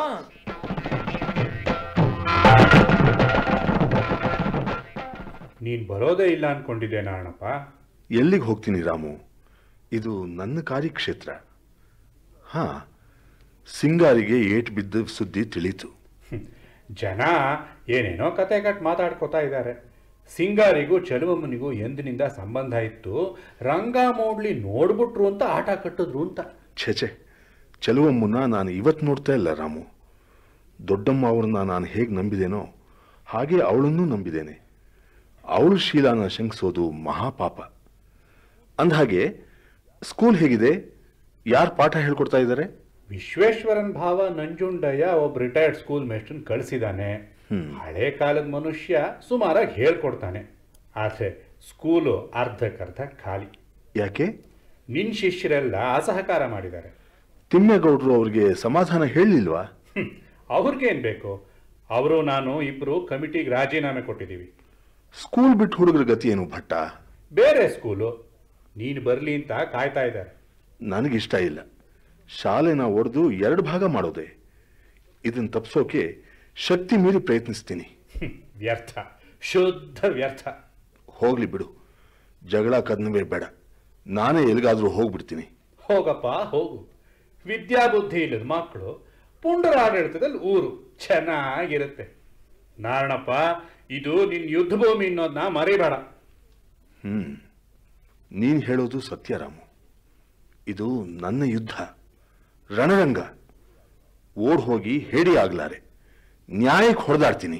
ನೀನ್ ಬರೋದೇ ಇಲ್ಲ ಅನ್ಕೊಂಡಿದ್ದೆ ನಾರಾಯಣಪ್ಪ ಎಲ್ಲಿಗೆ ಹೋಗ್ತೀನಿ ರಾಮು ಇದು ನನ್ನ ಕಾರ್ಯಕ್ಷೇತ್ರ ಹಾ ಸಿಂಗಾರಿಗೆ ಏಟ್ ಬಿದ್ದ ಸುದ್ದಿ ತಿಳಿತು ಜನ ಏನೇನೋ ಕತೆ ಕಟ್ ಮಾತಾಡ್ಕೋತಾ ಇದ್ದಾರೆ ಸಿಂಗಾರಿಗೂ ಚೆಲುವಮ್ಮನಿಗೂ ಎಂದಿನಿಂದ ಸಂಬಂಧ ಇತ್ತು ರಂಗ ಮೋಡ್ಲಿ ನೋಡ್ಬಿಟ್ರು ಅಂತ ಆಟ ಕಟ್ಟಿದ್ರು ಅಂತ ಛೆಛೆ ಚೆಲುವಮ್ಮನ್ನ ನಾನು ಇವತ್ತು ನೋಡ್ತಾ ಇಲ್ಲ ರಾಮು ದೊಡ್ಡಮ್ಮ ಅವ್ರನ್ನ ನಾನು ಹೇಗೆ ನಂಬಿದೇನೋ ಹಾಗೆ ಅವಳನ್ನೂ ನಂಬಿದ್ದೇನೆ ಅವಳು ಶೀಲಾನ ಶಂಕಿಸೋದು ಮಹಾಪಾಪ ಅಂದಹಾಗೆ ಸ್ಕೂಲ್ ಹೇಗಿದೆ ಯಾರು ಪಾಠ ಹೇಳ್ಕೊಡ್ತಾ ಇದ್ದಾರೆ ವಿಶ್ವೇಶ್ವರನ್ ಭಾವ ನಂಜುಂಡಯ್ಯ ಒಬ್ಬ ರಿಟೈರ್ಡ್ ಸ್ಕೂಲ್ ಮೇಸ್ಟ್ರನ್ ಕಳಿಸಿದಾನೆ ಹಳೆ ಕಾಲದ ಮನುಷ್ಯ ಸುಮಾರಾಗಿ ಹೇಳ್ಕೊಡ್ತಾನೆ ಆದ್ರೆ ಸ್ಕೂಲು ಅರ್ಧಕ್ಕರ್ಧ ಖಾಲಿ ಯಾಕೆ ನಿನ್ ಶಿಷ್ಯರೆಲ್ಲ ಅಸಹಕಾರ ಮಾಡಿದ್ದಾರೆ ತಿಮ್ಮೇಗೌಡರು ಅವ್ರಿಗೆ ಸಮಾಧಾನ ಹೇಳಲಿಲ್ವಾ ಅವ್ರಿಗೇನ್ ಬೇಕು ಅವರು ನಾನು ಇಬ್ರು ಕಮಿಟಿಗೆ ರಾಜೀನಾಮೆ ಕೊಟ್ಟಿದ್ದೀವಿ ಸ್ಕೂಲ್ ಬಿಟ್ಟು ಹುಡುಗರ ಗತಿ ಏನು ಭಟ್ಟ ಬೇರೆ ಸ್ಕೂಲು ನೀನು ಬರ್ಲಿ ಅಂತ ಕಾಯ್ತಾ ಇದ್ದಾರೆ ನನಗಿಷ್ಟ ಇಲ್ಲ ಶಾಲೆನ ಒಡೆದು ಎರಡು ಭಾಗ ಮಾಡೋದೆ ಇದನ್ನ ತಪ್ಪಿಸೋಕೆ ಶಕ್ತಿ ಮೀರಿ ಪ್ರಯತ್ನಿಸ್ತೀನಿ ವ್ಯರ್ಥ ಶುದ್ಧ ವ್ಯರ್ಥ ಹೋಗ್ಲಿ ಬಿಡು ಜಗಳ ಕದನವೇ ಬೇಡ ನಾನೇ ಎಲ್ಲಿಗಾದ್ರೂ ಹೋಗ್ಬಿಡ್ತೀನಿ ಹೋಗಪ್ಪ ಹೋಗು ವಿದ್ಯಾಬುದ್ಧಿ ಇಲ್ಲದ ಮಕ್ಕಳು ಪುಂಡರ ಆಡಳಿತದಲ್ಲಿ ಊರು ಚೆನ್ನಾಗಿರುತ್ತೆ ನಾರಣಪ್ಪ ಇದು ನಿನ್ ಯುದ್ಧ ಭೂಮಿ ಅನ್ನೋದನ್ನ ಮರಿಬೇಡ ಹ್ಮ್ ನೀನ್ ಹೇಳೋದು ಸತ್ಯ ರಾಮು ಇದು ನನ್ನ ಯುದ್ಧ ರಣರಂಗ ಓಡ್ ಹೋಗಿ ಹೇಡಿ ಆಗ್ಲಾರೆ ನ್ಯಾಯಕ್ಕೆ ಹೊಡೆದಾಡ್ತೀನಿ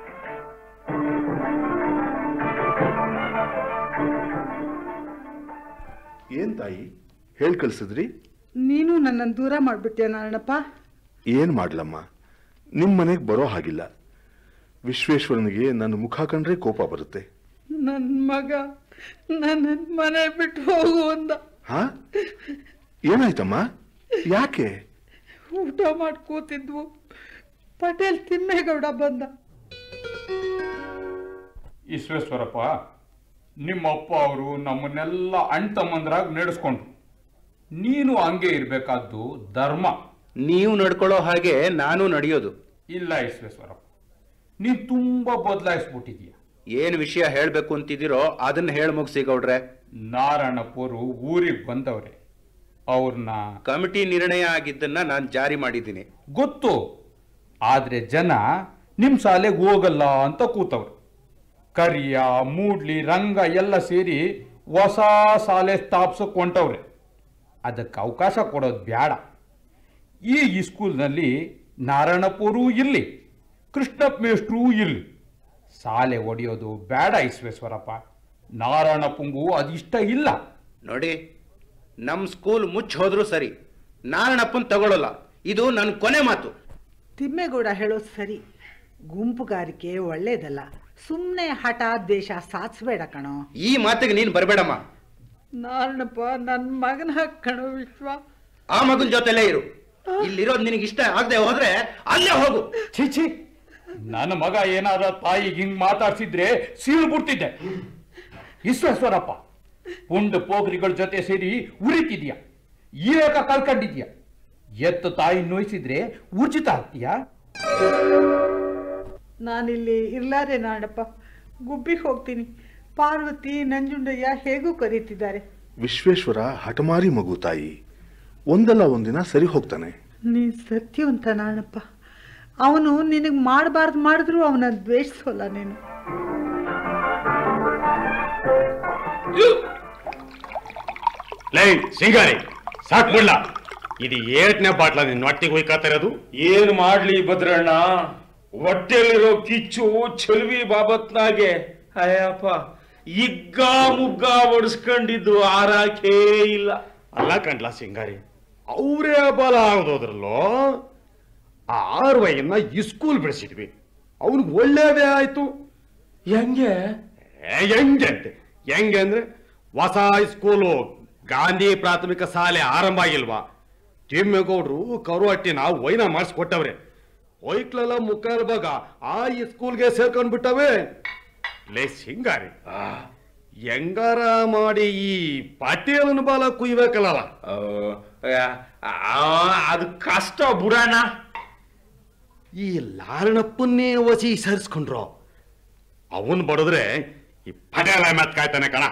ಏನ್ ತಾಯಿ ಹೇಳ್ ಕಳ್ಸಿದ್ರಿ ನೀನು ನನ್ನನ್ನು ದೂರ ಮಾಡಿಬಿಟ್ಟೆ ನಾರಾಯಣಪ್ಪ ಏನ್ ಮಾಡ್ಲಮ್ಮ ನಿಮ್ ಮನೆಗೆ ಬರೋ ಹಾಗಿಲ್ಲ ವಿಶ್ವೇಶ್ವರನಿಗೆ ನನ್ನ ಮುಖ ಕಂಡ್ರೆ ಕೋಪ ಬರುತ್ತೆ ನನ್ನ ಮಗ ನನ್ನ ಮನೆ ಬಿಟ್ಟು ಹೋಗು ಅಂದ ಹಾ ಏನಾಯ್ತಮ್ಮ ಯಾಕೆ ಊಟ ಮಾಡಿ ಕೂತಿದ್ವು ಪಟೇಲ್ ತಿಮ್ಮೇಗೌಡ ಬಂದ ವಿಶ್ವೇಶ್ವರಪ್ಪ ನಿಮ್ಮ ಅಪ್ಪ ಅವರು ನಮ್ಮನ್ನೆಲ್ಲ ಅಣ್ಣ ತಮ್ಮಂದ್ರಾಗ ನಡೆಸ್ಕೊಂಡ್ರು ನೀನು ಹಂಗೆ ಇರ್ಬೇಕಾದ್ದು ಧರ್ಮ ನೀವು ನಡ್ಕೊಳ್ಳೋ ಹಾಗೆ ನಾನು ನಡೆಯೋದು ಇಲ್ಲ ವಿಶ್ವೇಶ್ವರಪ್ಪ ನೀನ್ ತುಂಬಾ ಬದಲಾಯಿಸ್ಬಿಟ್ಟಿದೀಯ ಏನ್ ವಿಷಯ ಹೇಳ್ಬೇಕು ಅಂತಿದ್ದೀರೋ ಅದನ್ನ ಹೇಳ ಮುಗಿಸಿ ಗೌಡ್ರೆ ನಾರಾಯಣಪ್ಪರು ಊರಿಗೆ ಬಂದವ್ರೆ ಅವ್ರನ್ನ ಕಮಿಟಿ ನಿರ್ಣಯ ಆಗಿದ್ದನ್ನ ನಾನು ಜಾರಿ ಮಾಡಿದ್ದೀನಿ ಗೊತ್ತು ಆದ್ರೆ ಜನ ನಿಮ್ ಶಾಲೆಗೆ ಹೋಗಲ್ಲ ಅಂತ ಕೂತವ್ರು ಕರಿಯ ಮೂಡ್ಲಿ ರಂಗ ಎಲ್ಲ ಸೇರಿ ಹೊಸ ಶಾಲೆ ಸ್ಥಾಪಿಸೋಕ್ ಹೊಂಟವ್ರೆ ಅದಕ್ಕೆ ಅವಕಾಶ ಕೊಡೋದು ಬೇಡ ಈ ಈ ಸ್ಕೂಲ್ನಲ್ಲಿ ನಾರಾಯಣಪುರೂ ಇರ್ಲಿ ಕೃಷ್ಣಪ್ಪ ಮೇಷ್ಟ್ರೂ ಇರ್ಲಿ ಶಾಲೆ ಒಡೆಯೋದು ಬೇಡ ಈಶ್ವೇಶ್ವರಪ್ಪ ನಾರಾಯಣಪ್ಪಂಗೂ ಅದಿಷ್ಟ ಇಲ್ಲ ನೋಡಿ ನಮ್ಮ ಸ್ಕೂಲ್ ಮುಚ್ಚ ಹೋದ್ರೂ ಸರಿ ನಾರಾಯಣಪ್ಪನ್ ತಗೊಳ್ಳಲ್ಲ ಇದು ನನ್ನ ಕೊನೆ ಮಾತು ತಿಮ್ಮೇಗೌಡ ಹೇಳೋದು ಸರಿ ಗುಂಪುಗಾರಿಕೆ ಒಳ್ಳೇದಲ್ಲ ಸುಮ್ಮನೆ ಹಠ ದ್ವೇಷ ಸಾಧಿಸ್ಬೇಡ ಕಣೋ ಈ ಮಾತಿಗೆ ನೀನು ಬರಬೇಡಮ್ಮ ನಾರಣಪ್ಪ ನನ್ನ ಮಗನ ಕಣೋ ವಿಶ್ವ ಆ ಮಗನ ಜೊತೆಲೇ ಇರು ಇಲ್ಲಿರೋದು ನಿನಗೆ ಇಷ್ಟ ಆಗದೆ ಹೋದ್ರೆ ಅಲ್ಲೇ ಹೋಗು ಛೀ ನನ್ನ ಮಗ ಏನಾದ ತಾಯಿಗೆ ಹಿಂಗ್ ಮಾತಾಡ್ಸಿದ್ರೆ ಸೀಳು ಬಿಡ್ತಿದ್ದೆ ವಿಶ್ವೇಶ್ವರಪ್ಪ ಪುಂಡ್ ಪೋಖ್ರಿಗಳ ಜೊತೆ ಸೇರಿ ಉರಿತಿದ್ಯಾ ಈರೇಕ ಕಲ್ಕೊಂಡಿದ್ಯಾ ಎತ್ತು ತಾಯಿ ನೋಯಿಸಿದ್ರೆ ಊರ್ಜಿತ ಆಗ್ತೀಯಾ ನಾನಿಲ್ಲಿ ಇರ್ಲಾರೆ ನಾಡಪ್ಪ ಗುಬ್ಬಿಗೆ ಹೋಗ್ತೀನಿ ಪಾರ್ವತಿ ನಂಜುಂಡಯ್ಯ ಹೇಗೂ ಕರೀತಿದ್ದಾರೆ ವಿಶ್ವೇಶ್ವರ ಹಠಮಾರಿ ಮಗು ತಾಯಿ ಒಂದಲ್ಲ ಒಂದಿನ ಸರಿ ಹೋಗ್ತಾನೆ ನೀನ್ ಸತ್ಯವಂತ ನಾಣಪ್ಪ ಅವನು ನಿನಗೆ ಮಾಡಬಾರ್ದು ಮಾಡಿದ್ರು ಅವನ ದ್ವೇಷಿಸೋಲ್ಲ ನೀನು ಲೈ ಸಿಂಗಾರಿ ಸಾಕ್ ಬಿಡ್ಲ ಇದು ಏಟ್ನೇ ಬಾಟ್ಲ ನಿನ್ನ ಹೊಟ್ಟಿಗೆ ಹೋಯ್ಕಾತ ಇರೋದು ಏನ್ ಮಾಡ್ಲಿ ಭದ್ರಣ್ಣ ಹೊಟ್ಟೆಲಿರೋ ಕಿಚ್ಚು ಚೆಲ್ವಿ ಬಾಬತ್ನಾಗೆ ಅಯ್ಯಪ್ಪ ಇಗ್ಗ ಮುಗ್ಗ ಒಡಿಸ್ಕೊಂಡಿದ್ದು ಆರಾಕೇ ಇಲ್ಲ ಅಲ್ಲ ಕಂಡ್ಲ ಸಿಂಗಾರಿ ಅವರೇ ಬಲ ಆಗೋದ್ರಲ್ಲೋ ಆ ಆರ್ವಯ್ಯನ್ನ ಇಸ್ಕೂಲ್ ಬೆಳೆಸಿದ್ವಿ ಅವ್ನಿಗೆ ಒಳ್ಳೇದೇ ಆಯ್ತು ಹೆಂಗೆ ಏ, ಹೆಂಗೆ ಅಂತೆ ಹೆಂಗೆ ಅಂದ್ರೆ ಹೊಸ ಸ್ಕೂಲು ಗಾಂಧಿ ಪ್ರಾಥಮಿಕ ಶಾಲೆ ಆರಂಭ ಆಗಿಲ್ವಾ ತಿಮ್ಮೇಗೌಡ್ರು ಕರುವಟ್ಟಿನ ವೈನ ಮಾಡಿಸ್ಕೊಟ್ಟವ್ರೆ ಹೊಯ್ಕ್ಲೆಲ್ಲ ಮುಕ್ಕಾಲ್ ಭಾಗ ಆ ಈ ಸ್ಕೂಲ್ಗೆ ಸೇರ್ಕೊಂಡ್ ಬಿಟ್ಟವೆ ಲೇ ಸಿಂಗಾರಿ ಹೆಂಗಾರ ಮಾಡಿ ಈ ಪಟೇಲನ ಬಾಲ ಕುಯ್ಬೇಕಲ್ಲ ಅದು ಕಷ್ಟ ಬುಡಣ್ಣ ಈ ಲಾರಣಪ್ಪನ್ನೇ ಒಸಿ ಸರಿಸ್ಕೊಂಡ್ರು ಅವನ್ ಬಡದ್ರೆ ಈ ಪಟೇಲ ಮೆತ್ ಕಾಯ್ತಾನೆ ಕಣ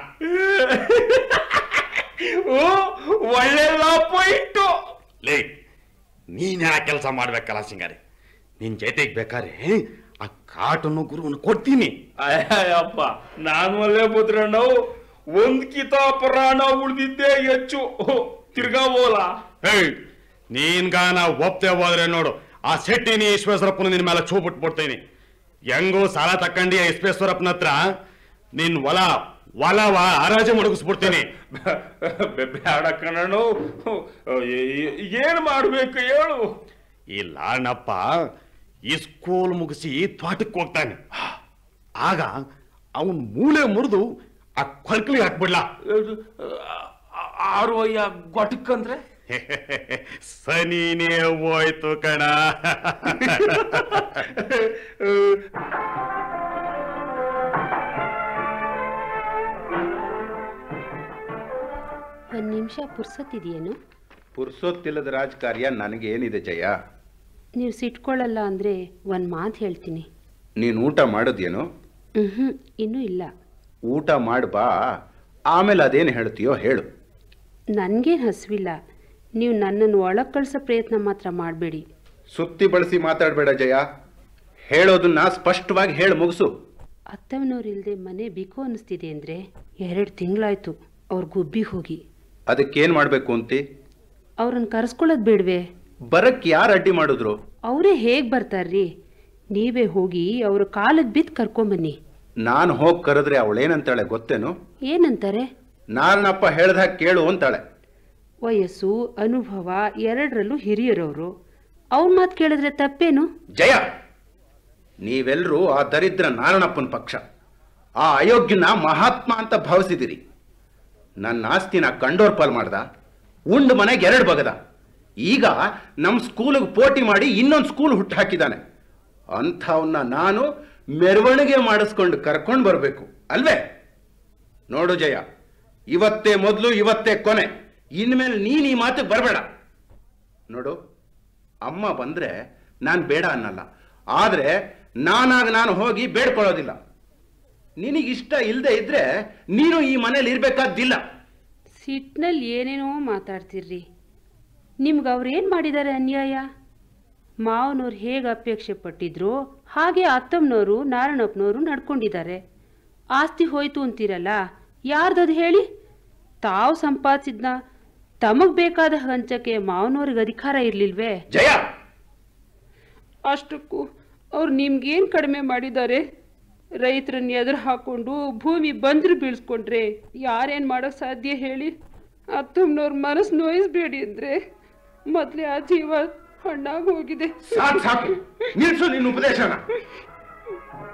ಓ ಒಳ್ಳೆ ಲಾಪ ಇಟ್ಟು ಲೇ ನೀನ್ ಯಾ ಕೆಲಸ ಮಾಡ್ಬೇಕಲ್ಲ ಸಿಂಗಾರಿ ನಿನ್ ಜೊತೆಗೆ ಬೇಕಾದ್ರೆ ಆ ಕಾಟನ್ನು ಗುರುವನ್ನು ಕೊಡ್ತೀನಿ ಅಯ್ಯಪ್ಪ ನಾನು ಅಲ್ಲೇ ಭದ್ರಣ್ಣ ಒಂದ್ ಕಿತ ಪುರಾಣ ಉಳ್ದಿದ್ದೆ ಹೆಚ್ಚು ತಿರ್ಗಾ ಹೋಲ ಏಯ್ ನೀನ್ಗಾನ ಒಪ್ತೆ ಹೋದ್ರೆ ನೋಡು ಆ ಶೆಟ್ಟಿನಿ ಈಶ್ವೇಶ್ವರಪ್ಪನ ನಿನ್ ಮೇಲೆ ಚೂ ಬಿಟ್ಬಿಡ್ತೀನಿ ಹೆಂಗೂ ಸಾಲ ತಕ್ಕಂಡಿ ಈಶ್ವೇಶ್ವರಪ್ಪನ ಹತ್ರ ನಿನ್ ಹೊಲ ಹೊಲವ ಹರಾಜು ಮುಳುಗಿಸ್ಬಿಡ್ತೀನಿ ಬೇಡ ಕಣಣ್ಣ ಏನ್ ಮಾಡ್ಬೇಕು ಹೇಳು ಈ ಲಾಣಪ್ಪ ಈ ಸ್ಕೂಲ್ ಮುಗಿಸಿ ತೋಟಕ್ಕೆ ಹೋಗ್ತಾನೆ ಆಗ ಅವನ್ ಮೂಳೆ ಮುರಿದು ಆ ಕೊಳ್ಕಲಿ ಹಾಕ್ಬಿಡ್ಲಾ ಆರುವಯ್ಯ ಗೊಟಕ್ಕಂದ್ರೆ ಸನಿನೇ ಹೋಯ್ತು ಕಣ ಒಂದು ನಿಮಿಷ ಪುರ್ಸತ್ತಿದೆಯೇನು ಪುರ್ಸೊತ್ತಿಲ್ಲದ ರಾಜಕಾರ್ಯ ನನಗೇನಿದೆ ಜಯ ನೀವು ಸಿಟ್ಕೊಳ್ಳಲ್ಲ ಅಂದರೆ ಒಂದು ಮಾತು ಹೇಳ್ತೀನಿ ನೀನು ಊಟ ಮಾಡೋದೇನು ಹ್ಞೂ ಇನ್ನೂ ಇಲ್ಲ ಊಟ ಮಾಡು ಬಾ ಆಮೇಲೆ ಅದೇನು ಹೇಳ್ತೀಯೋ ಹೇಳು ನನಗೇನು ಹಸಿವಿಲ್ಲ ನೀವು ನನ್ನನ್ನು ಒಳಗೆ ಕಳಿಸೋ ಪ್ರಯತ್ನ ಮಾತ್ರ ಮಾಡಬೇಡಿ ಸುತ್ತಿ ಬಳಸಿ ಮಾತಾಡಬೇಡ ಜಯ ಹೇಳೋದನ್ನ ಸ್ಪಷ್ಟವಾಗಿ ಹೇಳು ಮುಗಿಸು ಅತ್ತವನವ್ರು ಇಲ್ಲದೆ ಮನೆ ಬೇಕು ಅನ್ನಿಸ್ತಿದೆ ಅಂದರೆ ಎರಡು ತಿಂಗಳಾಯ್ತು ಅವ್ರ ಗುಬ್ಬಿಗೆ ಹೋಗಿ ಅದಕ್ಕೇನು ಮಾಡಬೇಕು ಅಂತಿ ಅವ್ರನ್ನ ಕರೆಸ್ಕೊಳ್ಳೋದು ಬೇಡವೆ ಬರಕ್ಕೆ ಯಾರು ಅಡ್ಡಿ ಮಾಡಿದ್ರು ಅವರೇ ಹೇಗೆ ಬರ್ತಾರ್ರಿ ನೀವೇ ಹೋಗಿ ಅವ್ರ ಕಾಲಕ್ಕೆ ಬಿದ್ದು ಕರ್ಕೊಂಬನ್ನಿ ನಾನು ಹೋಗಿ ಕರೆದ್ರೆ ಅವಳೇನಂತಾಳೆ ಗೊತ್ತೇನು ಏನಂತಾರೆ ನಾರಣಪ್ಪ ಹೇಳ್ದಾಗ ಕೇಳು ಅಂತಾಳೆ ವಯಸ್ಸು ಅನುಭವ ಎರಡರಲ್ಲೂ ಹಿರಿಯರವರು ಅವ್ರ ಮಾತು ಕೇಳಿದ್ರೆ ತಪ್ಪೇನು ಜಯ ನೀವೆಲ್ಲರೂ ಆ ದರಿದ್ರ ನಾರಣಪ್ಪನ ಪಕ್ಷ ಆ ಅಯೋಗ್ಯನ ಮಹಾತ್ಮ ಅಂತ ಭಾವಿಸಿದಿರಿ ನನ್ನ ಆಸ್ತಿನ ಕಂಡೋರ್ ಪಾಲ್ ಮಾಡ್ದ ಉಂಡ್ ಮನೆಗೆ ಎರಡು ಬಗದ ಈಗ ನಮ್ಮ ಸ್ಕೂಲಿಗೆ ಪೋಟಿ ಮಾಡಿ ಇನ್ನೊಂದು ಸ್ಕೂಲ್ ಹುಟ್ಟು ಹಾಕಿದ್ದಾನೆ ಅಂಥವನ್ನ ನಾನು ಮೆರವಣಿಗೆ ಮಾಡಿಸ್ಕೊಂಡು ಕರ್ಕೊಂಡು ಬರಬೇಕು ಅಲ್ವೇ ನೋಡು ಜಯ ಇವತ್ತೇ ಮೊದಲು ಇವತ್ತೇ ಕೊನೆ ಇನ್ಮೇಲೆ ನೀನು ಈ ಮಾತಿಗೆ ಬರಬೇಡ ನೋಡು ಅಮ್ಮ ಬಂದ್ರೆ ನಾನು ಬೇಡ ಅನ್ನಲ್ಲ ಆದ್ರೆ ನಾನಾಗ ನಾನು ಹೋಗಿ ಬೇಡ್ಕೊಳ್ಳೋದಿಲ್ಲ ನಿನಗಿಷ್ಟ ಇಲ್ಲದೆ ಇದ್ರೆ ನೀನು ಈ ಮನೇಲಿ ಇರ್ಬೇಕಾದ್ದಿಲ್ಲ ಸಿಟ್ನಲ್ಲಿ ಏನೇನೋ ಮಾತಾಡ್ತಿರ್ರಿ ನಿಮ್ಗೆ ಅವ್ರೇನು ಮಾಡಿದ್ದಾರೆ ಅನ್ಯಾಯ ಮಾವನವ್ರು ಹೇಗೆ ಅಪೇಕ್ಷೆ ಪಟ್ಟಿದ್ರು ಹಾಗೆ ಅತ್ತಮ್ಮನವರು ನಾರಾಯಣಪ್ಪನವರು ನಡ್ಕೊಂಡಿದ್ದಾರೆ ಆಸ್ತಿ ಹೋಯ್ತು ಅಂತೀರಲ್ಲ ಯಾರ್ದದು ಹೇಳಿ ತಾವು ಸಂಪಾದಿಸಿದ್ನ ತಮಗ್ ಬೇಕಾದ ಹಂಚಕ್ಕೆ ಮಾವನವ್ರಿಗೆ ಅಧಿಕಾರ ಇರ್ಲಿಲ್ವೇ ಜಯ ಅಷ್ಟಕ್ಕೂ ಅವ್ರು ನಿಮ್ಗೇನು ಕಡಿಮೆ ಮಾಡಿದ್ದಾರೆ ರೈತರನ್ನ ಎದುರು ಹಾಕೊಂಡು ಭೂಮಿ ಬಂದ್ರು ಬೀಳ್ಸ್ಕೊಂಡ್ರೆ ಯಾರೇನು ಮಾಡೋಕ್ಕೆ ಸಾಧ್ಯ ಹೇಳಿ ಅತ್ತಮ್ಮನವ್ರ ಮನಸ್ಸು ನೋಯಿಸ್ಬೇಡಿ ಅಂದರೆ ಮೊದಲೇ ಆ ಜೀವ ಹಣ್ಣಾಗಿ ಹೋಗಿದೆ ಸಾಕು ಸಾಕು ನಿಲ್ಸು ನಿನ್ನ ಉಪದೇಶನ